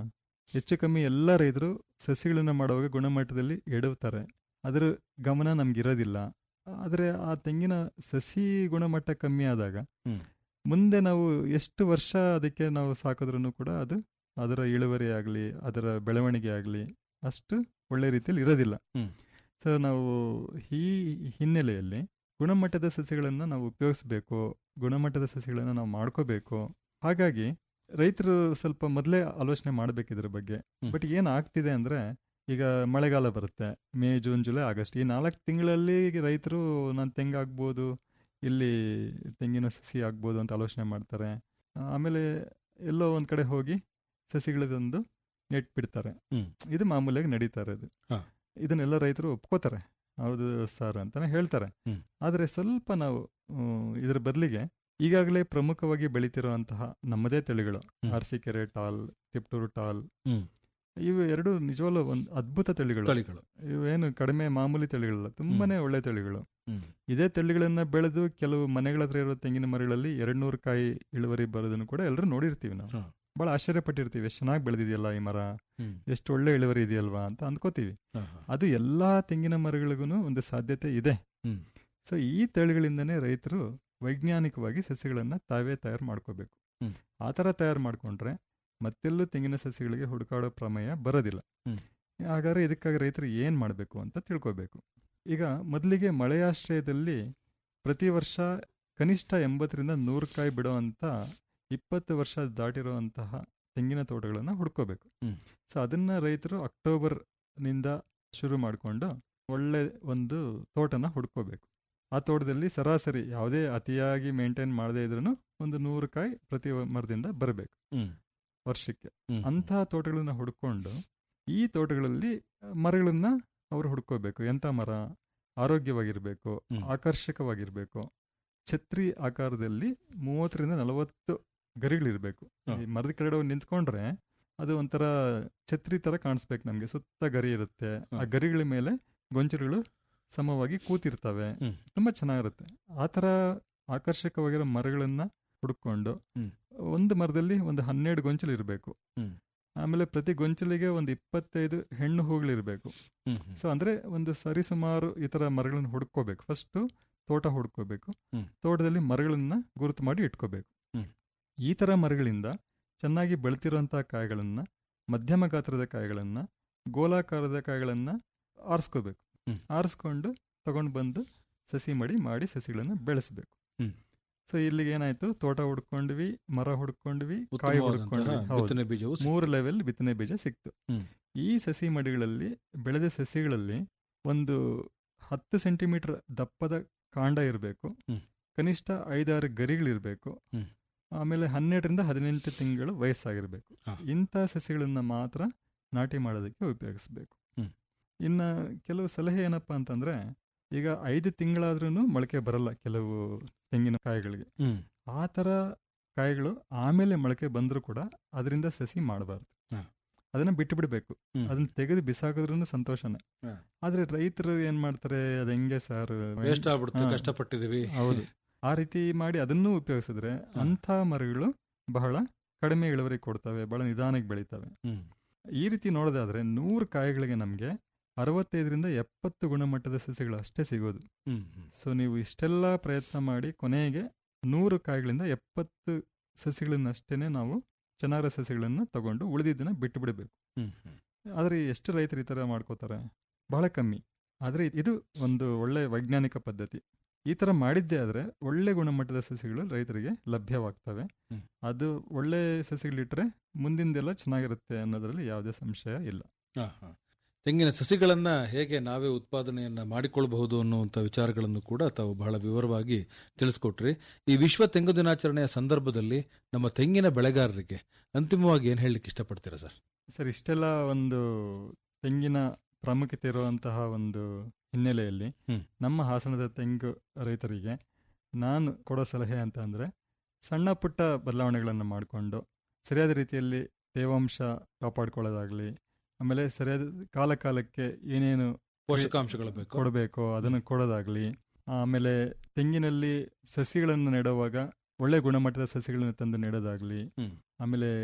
ಹೆಚ್ಚು ಕಮ್ಮಿ ಎಲ್ಲ ರೈತರು ಸಸಿಗಳನ್ನ ಮಾಡುವಾಗ ಗುಣಮಟ್ಟದಲ್ಲಿ ಎಡವ್ತಾರೆ ಅದರ ಗಮನ ನಮ್ಗಿರೋದಿಲ್ಲ ಆದರೆ ಆ ತೆಂಗಿನ ಸಸಿ ಗುಣಮಟ್ಟ ಕಮ್ಮಿ ಆದಾಗ ಹ್ಮ್. ಮುಂದೆ ನಾವು ಎಷ್ಟು ವರ್ಷ ಅದಕ್ಕೆ ನಾವು ಸಾಕಿದ್ರೂ ಕೂಡ ಅದು ಅದರ ಇಳುವರಿ ಆಗಲಿ ಅದರ ಬೆಳವಣಿಗೆ ಆಗಲಿ ಅಷ್ಟು ಒಳ್ಳೆ ರೀತಿಯಲ್ಲಿ ಇರೋದಿಲ್ಲ ಹ್ಮ್. ಸೊ ನಾವು ಈ ಹಿನ್ನೆಲೆಯಲ್ಲಿ ಗುಣಮಟ್ಟದ ಸಸ್ಯಗಳನ್ನು ನಾವು ಉಪಯೋಗಿಸ್ಬೇಕು ಗುಣಮಟ್ಟದ ಸಸ್ಯಗಳನ್ನು ನಾವು ಮಾಡ್ಕೋಬೇಕು ಹಾಗಾಗಿ ರೈತರು ಸ್ವಲ್ಪ ಮೊದಲೇ ಆಲೋಚನೆ ಮಾಡಬೇಕು ಇದ್ರ ಬಗ್ಗೆ ಹ್ಮ್. ಬಟ್ ಏನು ಆಗ್ತಿದೆ ಅಂದರೆ ಈಗ ಮಳೆಗಾಲ ಬರುತ್ತೆ ಮೇ ಜೂನ್ ಜುಲೈ ಆಗಸ್ಟ್ ಈ ನಾಲ್ಕು ತಿಂಗಳಲ್ಲಿ ರೈತರು ನಾನು ತೆಂಗಾಗ್ಬೋದು ಇಲ್ಲಿ ತೆಂಗಿನ ಸಸಿ ಆಗ್ಬೋದು ಅಂತ ಆಲೋಚನೆ ಮಾಡ್ತಾರೆ ಆಮೇಲೆ ಎಲ್ಲೋ ಒಂದು ಕಡೆ ಹೋಗಿ ಸಸಿಗಳದೊಂದು ನೆಟ್ ಬಿಡ್ತಾರೆ ಹ್ಮ್. ಇದು ಮಾಮೂಲಿಯಾಗಿ ನಡೀತಾ ಇರೋದು ಹಾ. ಇದನ್ನೆಲ್ಲ ರೈತರು ಒಪ್ಕೋತಾರೆ ಹೌದು ಸರ್ ಅಂತಾನೆ ಹೇಳ್ತಾರೆ ಹ್ಮ್. ಆದರೆ ಸ್ವಲ್ಪ ನಾವು ಹ್ಮ್, ಇದ್ರ ಬದಲಿಗೆ ಈಗಾಗಲೇ ಪ್ರಮುಖವಾಗಿ ಬೆಳೀತಿರುವಂತಹ ನಮ್ಮದೇ ತಳಿಗಳು ಹ್ಮ್. ಅರಸೀಕೆರೆ ಟಾಲ್ ತಿಪ್ಟೂರು ಟಾಲ್ ಹ್ಮ್. ಇವು ಎರಡು ನಿಜವಾಗ್ಲೂ ಒಂದು ಅದ್ಭುತ ತಳಿಗಳು ತಳಿಗಳು ಇವೇನು ಕಡಿಮೆ ಮಾಮೂಲಿ ತಳಿಗಳಲ್ಲ ತುಂಬಾನೇ ಒಳ್ಳೆ ತಳಿಗಳು ಹ್ಮ್. ಇದೇ ತಳಿಗಳನ್ನ ಬೆಳೆದು ಕೆಲವು ಮನೆಗಳ ಹತ್ರ ಇರೋ ತೆಂಗಿನ ಮರಗಳಲ್ಲಿ ಎರಡ್ ನೂರು ಕಾಯಿ ಇಳುವರಿ ಬರೋದನ್ನು ಕೂಡ ಎಲ್ಲರೂ ನೋಡಿರ್ತೀವಿ ನಾವು ಹಾ. ಬಹಳ ಆಶ್ಚರ್ಯಪಟ್ಟಿರ್ತೀವಿ ಎಷ್ಟು ಚೆನ್ನಾಗಿ ಬೆಳೆದಿದೆಯಲ್ಲ ಈ ಮರ ಹ್ಮ್. ಎಷ್ಟು ಒಳ್ಳೆ ಇಳುವರಿ ಇದೆಯಲ್ವಾ ಅಂತ ಅಂದ್ಕೋತೀವಿ ಹಾ, ಹಾ. ಅದು ಎಲ್ಲಾ ತೆಂಗಿನ ಮರಗಳಿಗೂ ಒಂದು ಸಾಧ್ಯತೆ ಇದೆ ಹ್ಮ್. ಸೊ ಈ ತಳಿಗಳಿಂದನೇ ರೈತರು ವೈಜ್ಞಾನಿಕವಾಗಿ ಸಸ್ಯಗಳನ್ನ ತಾವೇ ತಯಾರು ಮಾಡ್ಕೋಬೇಕು ಹ್ಮ್. ಆ ಆ ಥರ ತಯಾರು ಮಾಡ್ಕೊಂಡ್ರೆ ಮತ್ತೆಲ್ಲೂ ತೆಂಗಿನ ಸಸ್ಯಗಳಿಗೆ ಹುಡುಕಾಡೋ ಪ್ರಮೇಯ ಬರೋದಿಲ್ಲ ಹ್ಮ್. ಹಾಗಾದ್ರೆ ಇದಕ್ಕಾಗಿ ರೈತರು ಏನು ಮಾಡಬೇಕು ಅಂತ ತಿಳ್ಕೋಬೇಕು ಈಗ ಮೊದಲಿಗೆ ಮಳೆಯಾಶ್ರಯದಲ್ಲಿ ಪ್ರತಿ ವರ್ಷ ಕನಿಷ್ಠ ಎಂಬತ್ತರಿಂದ ನೂರು ಕಾಯಿ ಬಿಡುವಂಥ ಇಪ್ಪತ್ತು ವರ್ಷ ದಾಟಿರುವಂತಹ ತೆಂಗಿನ ತೋಟಗಳನ್ನು ಹುಡ್ಕೋಬೇಕು ಹ್ಮ್. ಸೊ ಅದನ್ನ ರೈತರು ಅಕ್ಟೋಬರ್ನಿಂದ ಶುರು ಮಾಡಿಕೊಂಡು ಒಳ್ಳೆ ಒಂದು ತೋಟನ ಹುಡ್ಕೋಬೇಕು ಆ ತೋಟದಲ್ಲಿ ಸರಾಸರಿ ಯಾವುದೇ ಅತಿಯಾಗಿ ಮೇಂಟೈನ್ ಮಾಡದೇ ಇದ್ರೂ ಒಂದು ನೂರು ಕಾಯಿ ಪ್ರತಿ ಮರದಿಂದ ಬರಬೇಕು ಹ್ಮ್. ವರ್ಷಕ್ಕೆ ಹ್ಮ್. ಅಂತಹ ತೋಟಗಳನ್ನ ಹುಡ್ಕೊಂಡು ಈ ತೋಟಗಳಲ್ಲಿ ಮರಗಳನ್ನ ಅವರು ಹುಡ್ಕೋಬೇಕು ಎಂಥ ಮರ ಆರೋಗ್ಯವಾಗಿರಬೇಕು ಹ್ಮ್. ಆಕರ್ಷಕವಾಗಿರಬೇಕು ಛತ್ರಿ ಆಕಾರದಲ್ಲಿ ಮೂವತ್ತರಿಂದ ನಲವತ್ತು ಗರಿಗಳಿರಬೇಕು ಹ. ಈ ಮರದ ಕೆಳಗಡೆ ಹೋಗಿ ನಿಂತ್ಕೊಂಡ್ರೆ ಅದು ಒಂಥರ ಛತ್ರಿ ತರ ಕಾಣಿಸ್ಬೇಕು ನಮಗೆ ಸುತ್ತ ಗರಿ ಇರುತ್ತೆ ಆ ಹ. ಗರಿಗಳ ಮೇಲೆ ಗೊಂಚಲುಗಳು ಸಮವಾಗಿ ಕೂತಿರ್ತವೆ ಹ್ಮ್. ತುಂಬಾ ಚೆನ್ನಾಗಿರುತ್ತೆ ಆ ಥರ ಆಕರ್ಷಕವಾಗಿರೋ ಮರಗಳನ್ನ ಹುಡ್ಕೊಂಡು ಹ್ಮ್. ಒಂದು ಮರದಲ್ಲಿ ಒಂದು ಹನ್ನೆರಡು ಗೊಂಚಲು ಇರಬೇಕು ಹ್ಮ್. ಆಮೇಲೆ ಪ್ರತಿ ಗೊಂಚಲಿಗೆ ಒಂದು ಇಪ್ಪತ್ತೈದು ಹೆಣ್ಣು ಹೂಗಳಿರಬೇಕು ಹ್ಮ್. ಹ್ಮ್. ಸೊ ಅಂದ್ರೆ ಒಂದು ಸರಿಸುಮಾರು ಈ ತರ ಮರಗಳನ್ನ ಹುಡ್ಕೋಬೇಕು ಫಸ್ಟ್ ತೋಟ ಹುಡ್ಕೋಬೇಕು ಹ್ಮ್. ತೋಟದಲ್ಲಿ ಮರಗಳನ್ನ ಗುರುತು ಮಾಡಿ ಇಟ್ಕೋಬೇಕು ಹ್ಮ್. ಈ ತರ ಮರಗಳಿಂದ ಚೆನ್ನಾಗಿ ಬೆಳೆತಿರುವಂತಹ ಕಾಯಿಗಳನ್ನ ಮಧ್ಯಮ ಗಾತ್ರದ ಕಾಯಿಗಳನ್ನ ಗೋಲಾಕಾರದ ಕಾಯಿಗಳನ್ನ ಆರಿಸ್ಕೋಬೇಕು ಹ್ಮ್. ಆರಿಸ್ಕೊಂಡು ತಗೊಂಡು ಬಂದು ಸಸಿ ಮಡಿ ಮಾಡಿ ಸಸಿಗಳನ್ನ ಬೆಳೆಸಬೇಕು ಹ್ಮ್. ಸೊ ಇಲ್ಲಿಗೆ ಏನಾಯ್ತು ತೋಟ ಹುಡ್ಕೊಂಡ್ವಿ ಮರ ಹುಡ್ಕೊಂಡ್ವಿ ಕಾಯಿ ಉತ್ತಮವಾದಂತಹ ಹುಡ್ಕೊಂಡ್ವಿ ಹೌದು ಬಿತ್ತನೆ ಬೀಜವು ಸಿಕ್ತು. ಮೂರು ಲೆವೆಲ್ ಬಿತ್ತನೆ ಬೀಜ ಸಿಕ್ತು ಹ್ಮ್. ಈ ಸಸಿ ಮಡಿಗಳಲ್ಲಿ ಬೆಳೆದ ಸಸಿಗಳಲ್ಲಿ ಒಂದು ಹತ್ತು ಸೆಂಟಿಮೀಟರ್ ದಪ್ಪದ ಕಾಂಡ ಇರಬೇಕು ಹ್ಮ್. ಕನಿಷ್ಠ ಐದಾರು ಗರಿಗಳಿರಬೇಕು ಹ್ಮ್. ಆಮೇಲೆ ಹನ್ನೆರಡರಿಂದ ಹದಿನೆಂಟು ತಿಂಗಳು ವಯಸ್ಸಾಗಿರಬೇಕು ಹಾ. ಇಂಥ ಸಸಿಗಳನ್ನ ಮಾತ್ರ ನಾಟಿ ಮಾಡೋದಕ್ಕೆ ಉಪಯೋಗಿಸಬೇಕು ಹ್ಮ್. ಇನ್ನ ಕೆಲವು ಸಲಹೆ ಏನಪ್ಪಾ ಅಂತಂದ್ರೆ ಈಗ ಐದು ತಿಂಗಳಾದ್ರೂ ಮೊಳಕೆ ಬರಲ್ಲ ಕೆಲವು ತೆಂಗಿನ ಕಾಯಿಗಳಿಗೆ ಹ್ಮ್. ಆ ಥರ ಕಾಯಿಗಳು ಆಮೇಲೆ ಮೊಳಕೆ ಬಂದರೂ ಕೂಡ ಅದರಿಂದ ಸಸಿ ಮಾಡಬಾರ್ದು ಹಾ. ಅದನ್ನ ಬಿಟ್ಟು ಬಿಡಬೇಕು ಹ್ಮ್. ಅದನ್ನ ತೆಗೆದು ಬಿಸಾಕಿದ್ರೂ ಸಂತೋಷನೇ ಹಾ. ಆದ್ರೆ ರೈತರು ಏನ್ ಮಾಡ್ತಾರೆ ಅದ್ ಹೆಂಗೆ ಸರ್ ವೇಸ್ಟ್ ಆಗ್ಬಿಡ್ತು ಹಾ. ಕಷ್ಟಪಟ್ಟಿದೀವಿ ಹೌದು ಆ ರೀತಿ ಮಾಡಿ ಅದನ್ನೂ ಉಪಯೋಗಿಸಿದ್ರೆ ಹಾ. ಅಂಥ ಮರಗಳು ಬಹಳ ಕಡಿಮೆ ಇಳುವರಿ ಕೊಡ್ತವೆ ಬಹಳ ನಿಧಾನಕ್ಕೆ ಬೆಳೀತವೆ ಹ್ಮ್. ಈ ರೀತಿ ನೋಡೋದಾದ್ರೆ ನೂರು ಕಾಯಿಗಳಿಗೆ ನಮಗೆ ಅರವತ್ತೈದರಿಂದ ಎಪ್ಪತ್ತು ಗುಣಮಟ್ಟದ ಸಸಿಗಳು ಅಷ್ಟೇ ಸಿಗೋದು ಹ್ಮ್. ಹ್ಮ್. ಸೊ ನೀವು ಇಷ್ಟೆಲ್ಲ ಪ್ರಯತ್ನ ಮಾಡಿ ಕೊನೆಗೆ ನೂರು ಕಾಯಿಗಳಿಂದ ಎಪ್ಪತ್ತು ಸಸಿಗಳನ್ನಷ್ಟೇ ನಾವು ಚೆನ್ನಾರ ಸಸಿಗಳನ್ನು ತಗೊಂಡು ಉಳಿದಿದ್ದನ್ನ ಬಿಟ್ಟು ಬಿಡಬೇಕು ಹ್ಮ್. ಹ್ಮ್. ಆದರೆ ಎಷ್ಟು ರೈತರು ಈ ಥರ ಮಾಡ್ಕೋತಾರೆ ಬಹಳ ಕಮ್ಮಿ ಆದರೆ ಇದು ಒಂದು ಒಳ್ಳೆ ವೈಜ್ಞಾನಿಕ ಪದ್ಧತಿ ಈ ಥರ ಮಾಡಿದ್ದೇ ಆದರೆ ಒಳ್ಳೆ ಗುಣಮಟ್ಟದ ಸಸಿಗಳು ರೈತರಿಗೆ ಲಭ್ಯವಾಗ್ತವೆ ಹ್ಮ್. ಅದು ಒಳ್ಳೆ ಸಸಿಗಳಿಟ್ರೆ ಮುಂದಿಂದೆಲ್ಲ ಚೆನ್ನಾಗಿರುತ್ತೆ ಅನ್ನೋದ್ರಲ್ಲಿ ಯಾವುದೇ ಸಂಶಯ ಇಲ್ಲ ಹಾ, ಹಾ. ತೆಂಗಿನ ಸಸಿಗಳನ್ನ ಹೇಗೆ ನಾವೇ ಉತ್ಪಾದನೆಯನ್ನ ಮಾಡಿಕೊಳ್ಳಬಹುದು ಅನ್ನುವಂಥ ವಿಚಾರಗಳನ್ನು ಕೂಡ ತಾವು ಬಹಳ ವಿವರವಾಗಿ ತಿಳಿಸ್ಕೊಟ್ರಿ ಈ ವಿಶ್ವ ತೆಂಗು ದಿನಾಚರಣೆಯ ಸಂದರ್ಭದಲ್ಲಿ ನಮ್ಮ ತೆಂಗಿನ ಬೆಳೆಗಾರರಿಗೆ ಅಂತಿಮವಾಗಿ ಏನ್ ಹೇಳಲಿಕ್ಕೆ ಇಷ್ಟಪಡ್ತೀರಾ ಸರ್ ಸರ್ ಇಷ್ಟೆಲ್ಲ ಒಂದು ತೆಂಗಿನ ಪ್ರಾಮುಖ್ಯತೆ ಇರುವಂತಹ ಒಂದು ಹಿನ್ನೆಲೆಯಲ್ಲಿ ಹ್ಮ್. ನಮ್ಮ ಹಾಸನದ ತೆಂಗು ರೈತರಿಗೆ ನಾನು ಕೊಡೋ ಸಲಹೆ ಅಂತ ಅಂದರೆ ಸಣ್ಣ ಪುಟ್ಟ ಬದಲಾವಣೆಗಳನ್ನು ಮಾಡಿಕೊಂಡು ಸರಿಯಾದ ರೀತಿಯಲ್ಲಿ ತೇವಾಂಶ ಕಾಪಾಡ್ಕೊಳ್ಳೋದಾಗಲಿ ಆಮೇಲೆ ಸರಿಯಾದ ಕಾಲ ಕಾಲಕ್ಕೆ ಏನೇನು ಪೋಷಕಾಂಶಗಳು ಬೇಕು ಕೊಡಬೇಕು ಅದನ್ನು ಕೊಡೋದಾಗಲಿ ಆಮೇಲೆ ತೆಂಗಿನಲ್ಲಿ ಸಸಿಗಳನ್ನು ನೆಡುವಾಗ ಒಳ್ಳೆ ಗುಣಮಟ್ಟದ ಸಸಿಗಳನ್ನು ತಂದು ನೆಡೋದಾಗಲಿ ಹ್ಮ್. ಆಮೇಲೆ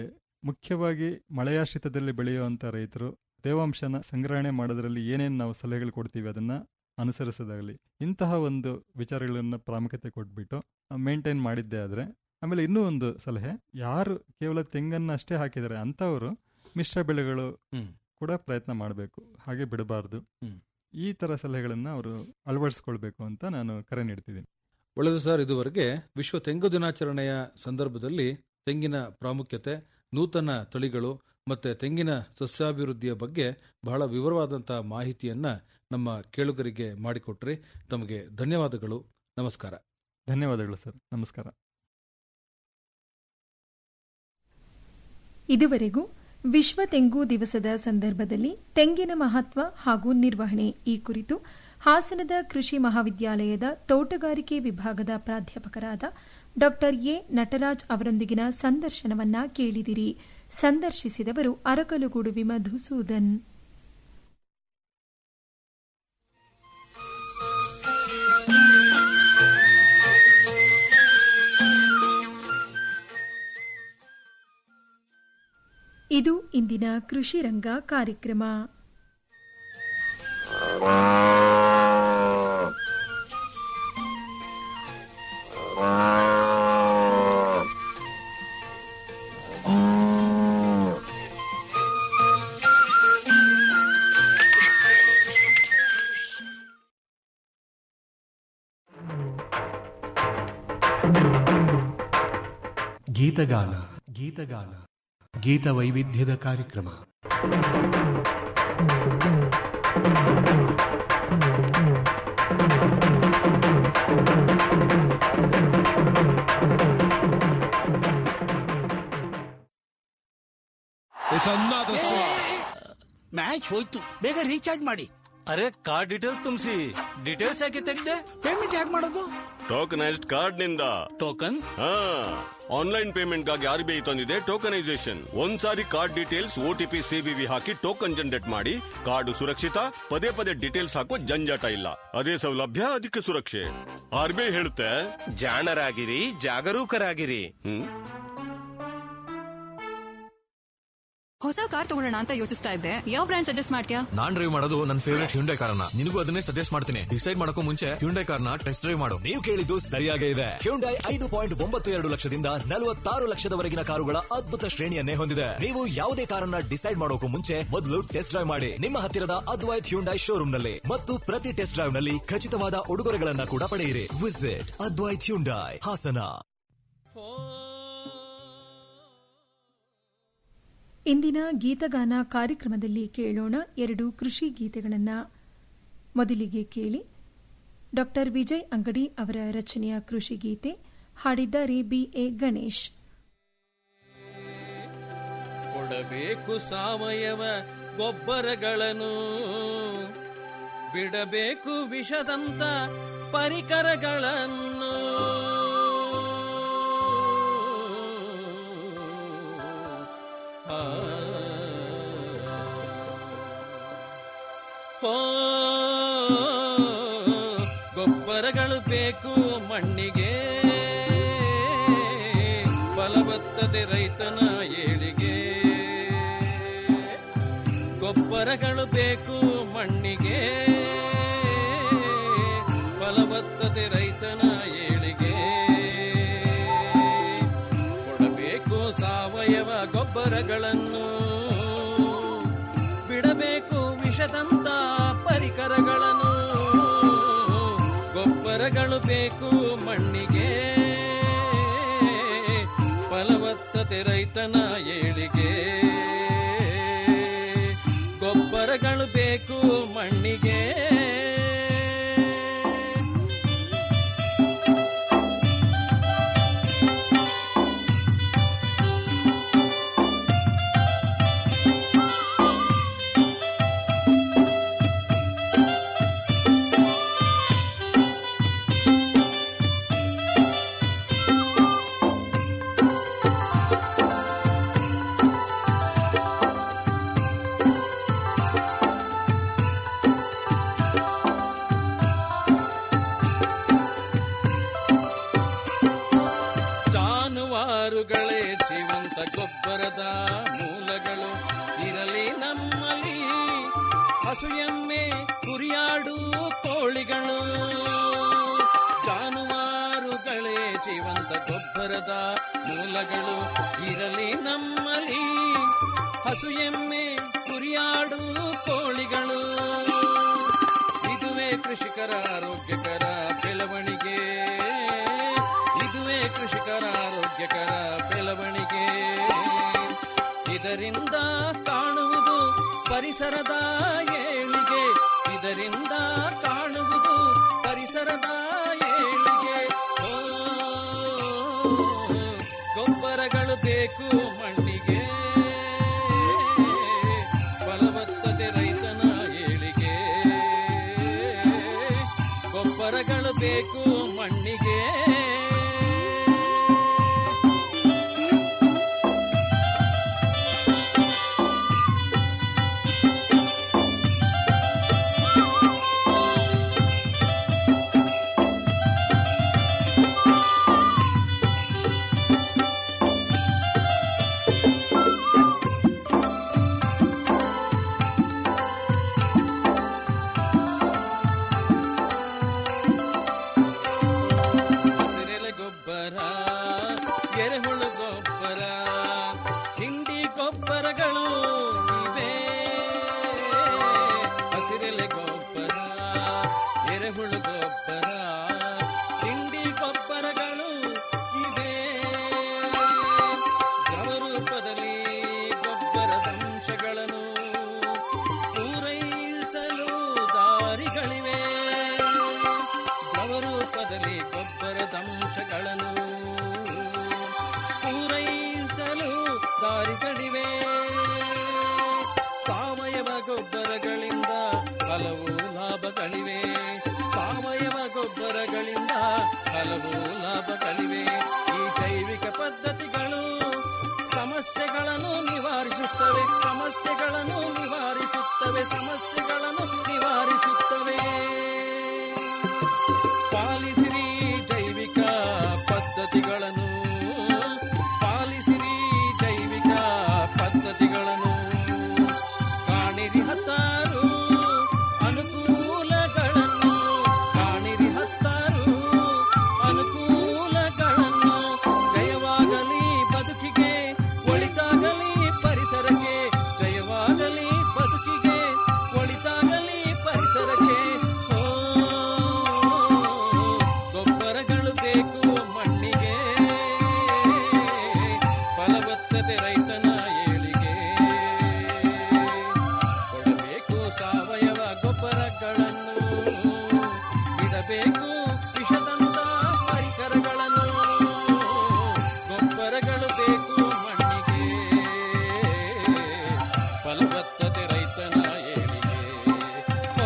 ಮುಖ್ಯವಾಗಿ ಮಳೆಯಾಶ್ರಿತದಲ್ಲಿ ಬೆಳೆಯುವಂಥ ರೈತರು ತೇವಾಂಶನ ಸಂಗ್ರಹಣೆ ಮಾಡೋದ್ರಲ್ಲಿ ಏನೇನು ನಾವು ಸಲಹೆಗಳು ಕೊಡ್ತೀವಿ ಅದನ್ನು ಅನುಸರಿಸೋದಾಗಲಿ ಇಂತಹ ಒಂದು ವಿಚಾರಗಳನ್ನು ಪ್ರಾಮುಖ್ಯತೆ ಕೊಟ್ಬಿಟ್ಟು ಮೇಂಟೈನ್ ಮಾಡಿದ್ದೇ ಆದರೆ ಆಮೇಲೆ ಇನ್ನೂ ಒಂದು ಸಲಹೆ ಯಾರು ಕೇವಲ ತೆಂಗನ್ನು ಅಷ್ಟೇ ಹಾಕಿದ್ದಾರೆ ಅಂಥವರು ಮಿಶ್ರ ಬೆಳೆಗಳು ಹ್ಮ್. ಕೂಡ ಪ್ರಯತ್ನ ಮಾಡಬೇಕು ಹಾಗೆ ಬಿಡಬಾರ್ದು ಹ್ಮ್. ಈ ಥರ ಸಲಹೆಗಳನ್ನು ಅವರು ಅಳವಡಿಸ್ಕೊಳ್ಬೇಕು ಅಂತ ನಾನು ಕರೆ ನೀಡ್ತಿದ್ದೀನಿ ಒಳ್ಳೆಯದು ಸರ್ ಇದುವರೆಗೆ ವಿಶ್ವ ತೆಂಗು ದಿನಾಚರಣೆಯ ಸಂದರ್ಭದಲ್ಲಿ ತೆಂಗಿನ ಪ್ರಾಮುಖ್ಯತೆ ನೂತನ ತಳಿಗಳು ಮತ್ತೆ ತೆಂಗಿನ ಸಸ್ಯಾಭಿವೃದ್ಧಿಯ ಬಗ್ಗೆ ಬಹಳ ವಿವರವಾದಂತಹ ಮಾಹಿತಿಯನ್ನ ನಮ್ಮ ಕೇಳುಗರಿಗೆ ಮಾಡಿಕೊಟ್ರಿ ತಮಗೆ ಧನ್ಯವಾದಗಳು ನಮಸ್ಕಾರ ಧನ್ಯವಾದಗಳು ಸರ್ ನಮಸ್ಕಾರ ಇದುವರೆಗೂ ವಿಶ್ವ ತೆಂಗು ದಿವಸದ ಸಂದರ್ಭದಲ್ಲಿ ತೆಂಗಿನ ಮಹತ್ವ ಹಾಗೂ ನಿರ್ವಹಣೆ ಈ ಕುರಿತು ಹಾಸನದ ಕೃಷಿ ಮಹಾವಿದ್ಯಾಲಯದ ತೋಟಗಾರಿಕೆ ವಿಭಾಗದ ಪ್ರಾಧ್ಯಾಪಕರಾದ ಡಾ ಎ ನಟರಾಜ್ ಅವರೊಂದಿಗಿನ ಸಂದರ್ಶನವನ್ನ ಕೇಳಿದಿರಿ ಸಂದರ್ಶಿಸಿದವರು ಅರಕಲಗೂಡು ಮಧುಸೂದನ್ ಇದು ಇಂದಿನ ಕೃಷಿ ರಂಗ ಕಾರ್ಯಕ್ರಮ ಗೀತಗಾನ ಗೀತಗಾನ ಗೀತ ವೈವಿಧ್ಯದ ಕಾರ್ಯಕ್ರಮ It's another six. ಮ್ಯಾಚ್ ಹೋಯ್ತು ಬೇಗ ರೀಚಾರ್ಜ್ ಮಾಡಿ ಅರೆ ಕಾರ್ಡ್ ಡೀಟೇಲ್ ತುಂಬಿಸಿ ಡೀಟೇಲ್ಸ್ ಯಾಕೆ ತೆಗ್ದೆ ಪೇಮೆಂಟ್ ಹೇಗೆ ಮಾಡೋದು ಟೋಕನೈಸ್ಡ್ ಕಾರ್ಡ್ ನಿಂದ ಟೋಕನ್ ಹಾ ಆನ್ಲೈನ್ ಪೇಮೆಂಟ್ ಗಾಗಿ ಆರ್ ಬಿ ಐ ತಂದಿದೆ ಟೋಕನೈಸೇಷನ್ ಒಂದ್ಸಾರಿ ಕಾರ್ಡ್ ಡೀಟೇಲ್ಸ್ ಓಟಿಪಿ ಸಿಬಿವಿ ಹಾಕಿ ಟೋಕನ್ ಜನರೇಟ್ ಮಾಡಿ ಕಾರ್ಡ್ ಸುರಕ್ಷಿತ ಪದೇ ಪದೇ ಡೀಟೇಲ್ಸ್ ಹಾಕೋ ಜಂಜಾಟ ಇಲ್ಲ ಅದೇ ಸೌಲಭ್ಯ ಅದಕ್ಕೆ ಸುರಕ್ಷೆ ಆರ್ ಬಿ ಐ ಹೇಳುತ್ತೆ ಜಾಣರಾಗಿರಿ ಜಾಗರೂಕರಾಗಿರಿ ಹ್ಮ್ ಹೊಸ ಕಾರ್ ತಗೊಳ್ಳೋಣ ಅಂತ ಯೋಚಿಸ್ತಾ ಇದ್ದೆ ಯಾವ ಬ್ರ್ಯಾಂಡ್ ಸಜೆಸ್ಟ್ ಮಾಡ್ತೀಯಾ ನಾನ್ ಡ್ರೈವ್ ಮಾಡೋದು ನನ್ನ ಫೇವರೇಟ್ ಹ್ಯುಂಡೈ ಕಾರನ್ನ ನಿನಗೂ ಅದನ್ನೇ ಸಜೆಸ್ಟ್ ಮಾಡ್ತೀನಿ ಡಿಸೈಡ್ ಮಾಡಕ್ಕೂ ಮುಂಚೆ ಹ್ಯುಂಡೈ ಕಾರ್ನ ಟೆಸ್ಟ್ ಡ್ರೈವ್ ಮಾಡು ನೀವು ಕೇಳಿದ್ದು ಸರಿಯಾಗೇ ಇದೆ ಹ್ಯುಂಡೈ ಐದು ಪಾಯಿಂಟ್ ಒಂಬತ್ತು ಎರಡು ಲಕ್ಷದಿಂದ ನಲವತ್ತಾರು ಲಕ್ಷದವರೆಗಿನ ಕಾರುಗಳ ಅದ್ಭುತ ಶ್ರೇಣಿಯನ್ನೇ ಹೊಂದಿದೆ ನೀವು ಯಾವುದೇ ಕಾರನ್ನ ಡಿಸೈಡ್ ಮಾಡೋಕು ಮುಂಚೆ ಮೊದಲು ಟೆಸ್ಟ್ ಡ್ರೈವ್ ಮಾಡಿ ನಿಮ್ಮ ಹತ್ತಿರದ ಅದ್ವೈತ್ ಹ್ಯುಂಡೈ ಶೋರೂಮ್ ನಲ್ಲಿ ಮತ್ತು ಪ್ರತಿ ಟೆಸ್ಟ್ ಡ್ರೈವ್ ನಲ್ಲಿ ಖಚಿತವಾದ ಉಡುಗೊರೆಗಳನ್ನ ಕೂಡ ಪಡೆಯಿರಿ ವಿಸಿಟ್ ಅದ್ವೈತ್ ಹ್ಯುಂಡೈ ಹಾಸನ ಇಂದಿನ ಗೀತಗಾನ ಕಾರ್ಯಕ್ರಮದಲ್ಲಿ ಕೇಳೋಣ ಎರಡು ಕೃಷಿ ಗೀತೆಗಳನ್ನು ಮೊದಲಿಗೆ ಕೇಳಿ ಡಾಕ್ಟರ್ ವಿಜಯ್ ಅಂಗಡಿ ಅವರ ರಚನೆಯ ಕೃಷಿ ಗೀತೆ ಹಾಡಿದ್ದಾರೆ ಬಿಎ ಗಣೇಶ್ ಕೊಡಬೇಕು ಸಾವಯವ ಗೊಬ್ಬರಗಳನ್ನು ಬಿಡಬೇಕು ವಿಷದಂತ ಪರಿಕರಗಳನ್ನು ಆ. ಓ, ಗೊಬ್ಬರಗಳು ಬೇಕು ಮಣ್ಣಿಗೆ ಫಲವತ್ತತೆ ರೈತನ ಏಳಿಗೆ ಗೊಬ್ಬರಗಳು ಬೇಕು ಮಣ್ಣಿಗೆ ಫಲವತ್ತತೆ ರೈತನ ಏಳಿಗೆ ಕೊಡಬೇಕು ಸಾವಯವ ಗೊಬ್ಬರಗಳನ್ನು ಬಿಡಬೇಕು ವಿಷದಂತ ಪರಿಕರಗಳನ್ನು ಗೊಬ್ಬರಗಳು ಬೇಕು ಮಣ್ಣಿಗೆ ಫಲವತ್ತತೆ ರೈತನ ಏಳಿಗೆ ಗೊಬ್ಬರಗಳು ಬೇಕು ಮಣ್ಣಿಗೆ ಜಾನುವಾರುಗಳೇ ಜೀವಂತ ಗೊಬ್ಬರ ಗೊಬ್ಬರದ ಮೂಲಗಳು ಇರಲಿ ನಮ್ಮಲ್ಲಿ ಹಸು ಎಮ್ಮೆ ಕುರಿಯಾಡು ಕೋಳಿಗಳು ಜಾನುವಾರುಗಳೇ ಜೀವಂತ ಗೊಬ್ಬರದ ಮೂಲಗಳು ಇರಲಿ ನಮ್ಮಲ್ಲಿ ಹಸು ಎಮ್ಮೆ ಕುರಿಯಾಡು ಕೋಳಿಗಳು ಇದುವೇ ಕೃಷಿಕರ ಆರೋಗ್ಯಕರ ಬೆಳವಣಿಗೆ ಇದುವೇ ಕೃಷಿಕರ ಆರೋಗ್ಯಕರ ಬೆಳವಣಿಗೆ ಇದರಿಂದ ಕಾಣುವುದು ಪರಿಸರದ ಏಳಿಗೆ ಇದರಿಂದ ಕಾಣುವುದು ಪರಿಸರದ ಏಳಿಗೆ ಓ, ಗೊಬ್ಬರಗಳು ಬೇಕು ಮಣ್ಣಿಗೆ ಫಲವತ್ತತೆ ರೈತನ ಏಳಿಗೆ ಗೊಬ್ಬರಗಳು ಬೇಕು ಮಣ್ಣಿಗೆ ಹಸಿರೆಲೆ ಗೊಬ್ಬರ ಎರೆಹುಳು ಗೊಬ್ಬರ ಹಿಂಡಿ ಗೊಬ್ಬರಗಳು ಇವೆ ಹಸಿರೆಲೆ ಗೊಬ್ಬರ ಎರೆಹುಳು ಗೊಬ್ಬರ ಹಿಂಡಿ ಗೊಬ್ಬರಗಳು ಇವೆ ದ್ರವರೂಪದಲ್ಲಿ ಗೊಬ್ಬರದ ಅಂಶಗಳನ್ನು ಪೂರೈಸಲು ದಾರಿಗಳಿವೆ ದ್ರವರೂಪದಲ್ಲಿ ಗೊಬ್ಬರದ ಅಂಶಗಳನ್ನು ಪೂರೈಸಲು ದಾರಿಗಳಿವೆ ಸಾವಯವ ಗೊಬ್ಬರಗಳಿಂದ ಹಲವು ಲಾಭಗಳಿವೆ ಸಾವಯವ ಗೊಬ್ಬರಗಳಿಂದ ಹಲವು ಲಾಭಗಳಿವೆ ಈ ಜೈವಿಕ ಪದ್ಧತಿಗಳು ಸಮಸ್ಯೆಗಳನ್ನು ನಿವಾರಿಸುತ್ತವೆ ಸಮಸ್ಯೆಗಳನ್ನು ನಿವಾರಿಸುತ್ತವೆ ಸಮಸ್ಯೆಗಳನ್ನು ನಿವಾರಿಸುತ್ತವೆ ಪಾಲಿಸಿರಿ ಜೈವಿಕ ಪದ್ಧತಿಗಳನ್ನು ಪಾಲಿಸಿರಿ ಜೈವಿಕ ಪದ್ಧತಿಗಳನ್ನು ಕಾಣಿರಿ ಹತ್ತಾರು ಅನುಕೂಲಗಳನ್ನು ಕಾಣಿರಿ ಹತ್ತಾರು ಅನುಕೂಲಗಳನ್ನು ಜಯವಾಗಲಿ ಬದುಕಿಗೆ ಒಳಿತಾಗಲಿ ಪರಿಸರಕ್ಕೆ ಜಯವಾಗಲಿ ಬದುಕಿಗೆ ಒಳಿತಾಗಲಿ ಪರಿಸರಕ್ಕೆ ಓ ಗೊಬ್ಬರಗಳು ಬೇಕು ಮಣ್ಣಿಗೆ ಫಲವತ್ತತೆ ರೈತನ ಏಳಿಗೆ ಕೊಡಬೇಕು ಸಾವಯವ ಗೊಬ್ಬರಗಳನ್ನು ಬಿಡಬೇಕು ವಿಷದಂತ ಪರಿಕರಗಳನ್ನು ಗೊಬ್ಬರಗಳು ಬೇಕು ಮಣ್ಣಿಗೆ ಫಲವತ್ತತೆ ರೈತನ ಏಳಿಗೆ ಓ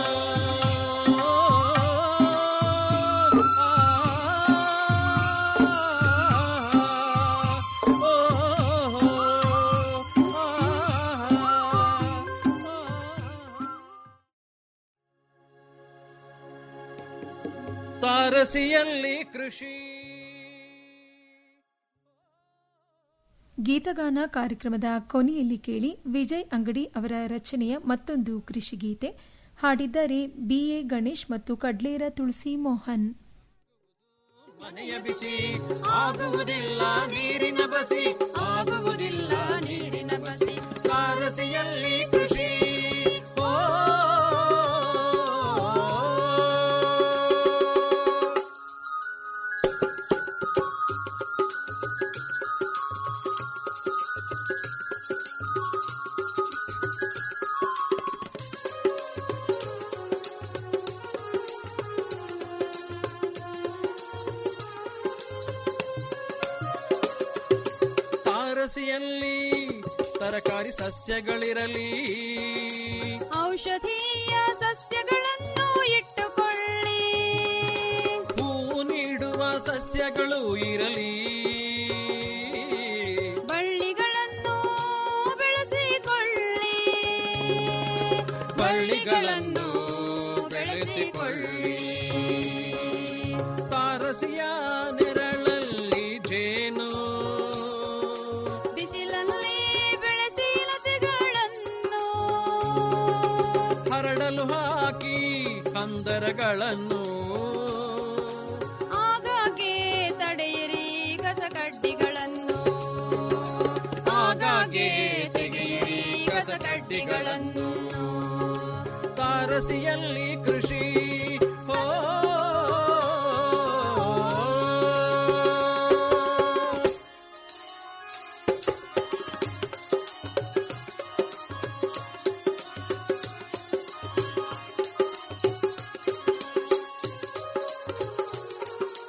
ತಾರಸಿಯಲ್ಲಿ ಕೃಷಿ ಗೀತಗಾನ ಕಾರ್ಯಕ್ರಮದ ಕೊನೆಯಲ್ಲಿ ಕೇಳಿ ವಿಜಯ್ ಅಂಗಡಿ ಅವರ ರಚನೆಯ ಮತ್ತೊಂದು ಕೃಷಿ ಗೀತೆ ಹಾಡಿದ್ದಾರೆ ಬಿಎ ಗಣೇಶ್ ಮತ್ತು ಕಡ್ಲೇರ ತುಳಸಿ ಮೋಹನ್ ಮನೆಯ ಬಿಸಿ ಆಗುವುದಿಲ್ಲ ನೀರಿನ ಬಸಿ ಆಗುವುದಿಲ್ಲ ನೀರಿನ ಬಸಿ ತಾರಸಿಯಲ್ಲಿ ಕೃಷಿ ಓ ತಾರಸಿಯಲ್ಲಿ ತರಕಾರಿ ಸಸ್ಯಗಳಿರಲಿ ಔಷಧೀಯ ಸಸ್ಯಗಳನ್ನು ಇಟ್ಟುಕೊಳ್ಳಿ ಹೂ ನೀಡುವ ಸಸ್ಯಗಳು ಇರಲಿ ಬಳ್ಳಿಗಳನ್ನು ಬೆಳೆಸಿಕೊಳ್ಳಿ ಬಳ್ಳಿಗಳನ್ನು ಬೆಳೆಸಿಕೊಳ್ಳಿ ತಾರಸಿಯ ನೆರಳಲ್ಲಿ ಜೇನು ಬಿಸಿಲ ಕಡ್ಡಿಗಳನ್ನು ಆಗಾಗ್ಗೆ ತೆಗೆಯಿರಿ ಕಸ ಕಡ್ಡಿಗಳನ್ನು ತಾರಸಿಯಲ್ಲಿ ಕೃಷಿ